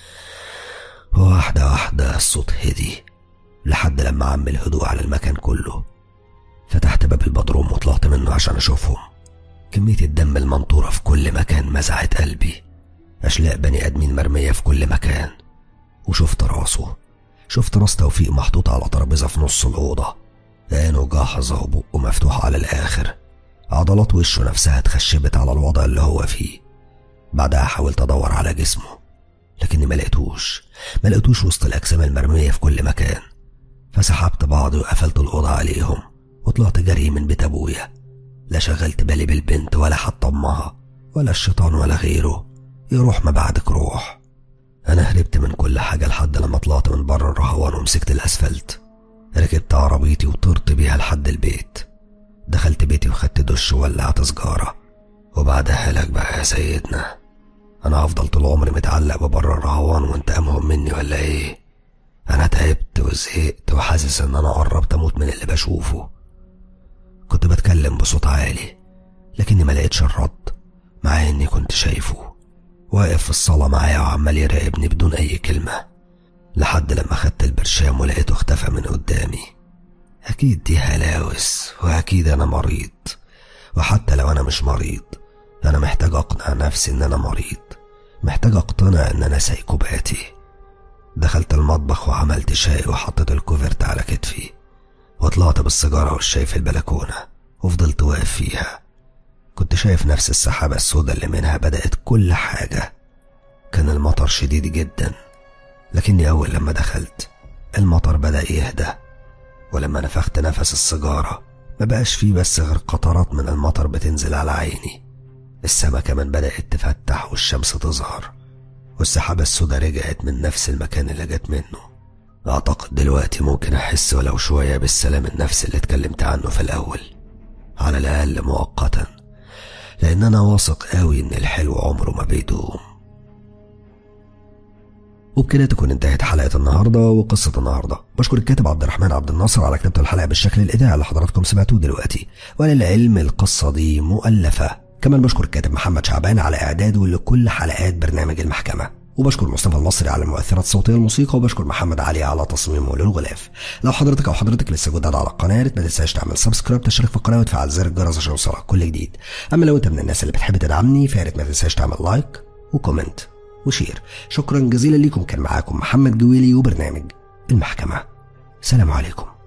واحدة واحدة الصوت هدي لحد لما عم الهدوء على المكان كله فتحت باب البدروم وطلعت منه عشان أشوفهم كمية الدم المنطورة في كل مكان مزعت قلبي أشلاء بني آدمين مرمية في كل مكان وشفت راسه شفت راس توفيق محطوط على ترابيزة في نص الأوضة عينه جاحظة وبقه مفتوح على الآخر عضلات وشه نفسها اتخشبت على الوضع اللي هو فيه بعدها حاولت أدور على جسمه لكني ما لقيتوش ما لقيتوش وسط الأجسام المرمية في كل مكان فسحبت بعضي وقفلت الأوضة عليهم وطلعت جري من بيت أبويا لا شغلت بالي بالبنت ولا حتى أمها ولا الشيطان ولا غيره يروح ما بعدك روح أنا هربت من كل حاجة لحد لما طلعت من بره الرهوان ومسكت الأسفلت ركبت عربيتي وطرت بيها لحد البيت دخلت بيتي وخدت دش وولعت سجارة وبعدها لك بقى يا سيدنا أنا هفضل طول عمري متعلق ببر الرهوان وانت أمهم مني ولا إيه أنا تعبت وزهقت وحاسس إن أنا قربت أموت من اللي بشوفه كنت بتكلم بصوت عالي لكني ما لقيتش الرد مع إني كنت شايفه واقف في الصالة معايا وعمال يراقبني بدون أي كلمة لحد لما خدت البرشام ولقيته اختفى من قدامي أكيد دي هلاوس وأكيد أنا مريض وحتى لو أنا مش مريض أنا محتاج أقنع نفسي إن أنا مريض محتاج أقتنع إن أنا سايكوباتي دخلت المطبخ وعملت شاي وحطيت الكوفرت على كتفي وطلعت بالسيجارة والشاي في البلكونة وفضلت واقف فيها كنت شايف نفس السحابة السوداء اللي منها بدأت كل حاجة كان المطر شديد جدا لكني أول لما دخلت المطر بدأ يهدى ولما نفخت نفس السيجارة ما بقاش فيه بس غير قطرات من المطر بتنزل على عيني السما كمان بدأت تفتح والشمس تظهر والسحابة السوداء رجعت من نفس المكان اللي جت منه أعتقد دلوقتي ممكن أحس ولو شوية بالسلام النفسي اللي اتكلمت عنه في الأول على الأقل مؤقتا لأن أنا واثق قوي إن الحلو عمره ما بيدوم وبكده تكون انتهت حلقة النهاردة وقصة النهاردة بشكر الكاتب عبد الرحمن عبد الناصر على كتابة الحلقة بالشكل الإذاعي اللي حضراتكم سمعتوه دلوقتي وللعلم القصة دي مؤلفة كمان بشكر الكاتب محمد شعبان على إعداده لكل حلقات برنامج المحكمة وبشكر مصطفى المصري على المؤثرات الصوتيه الموسيقى وبشكر محمد علي على تصميمه للغلاف لو حضرتك او حضرتك لسه جداد على القناه يا ريت ما تنساش تعمل سبسكرايب تشترك في القناه وتفعل زر الجرس عشان يوصلك كل جديد اما لو انت من الناس اللي بتحب تدعمني فيا ريت ما تنساش تعمل لايك وكومنت وشير شكرا جزيلا ليكم كان معاكم محمد جويلي وبرنامج المحكمه سلام عليكم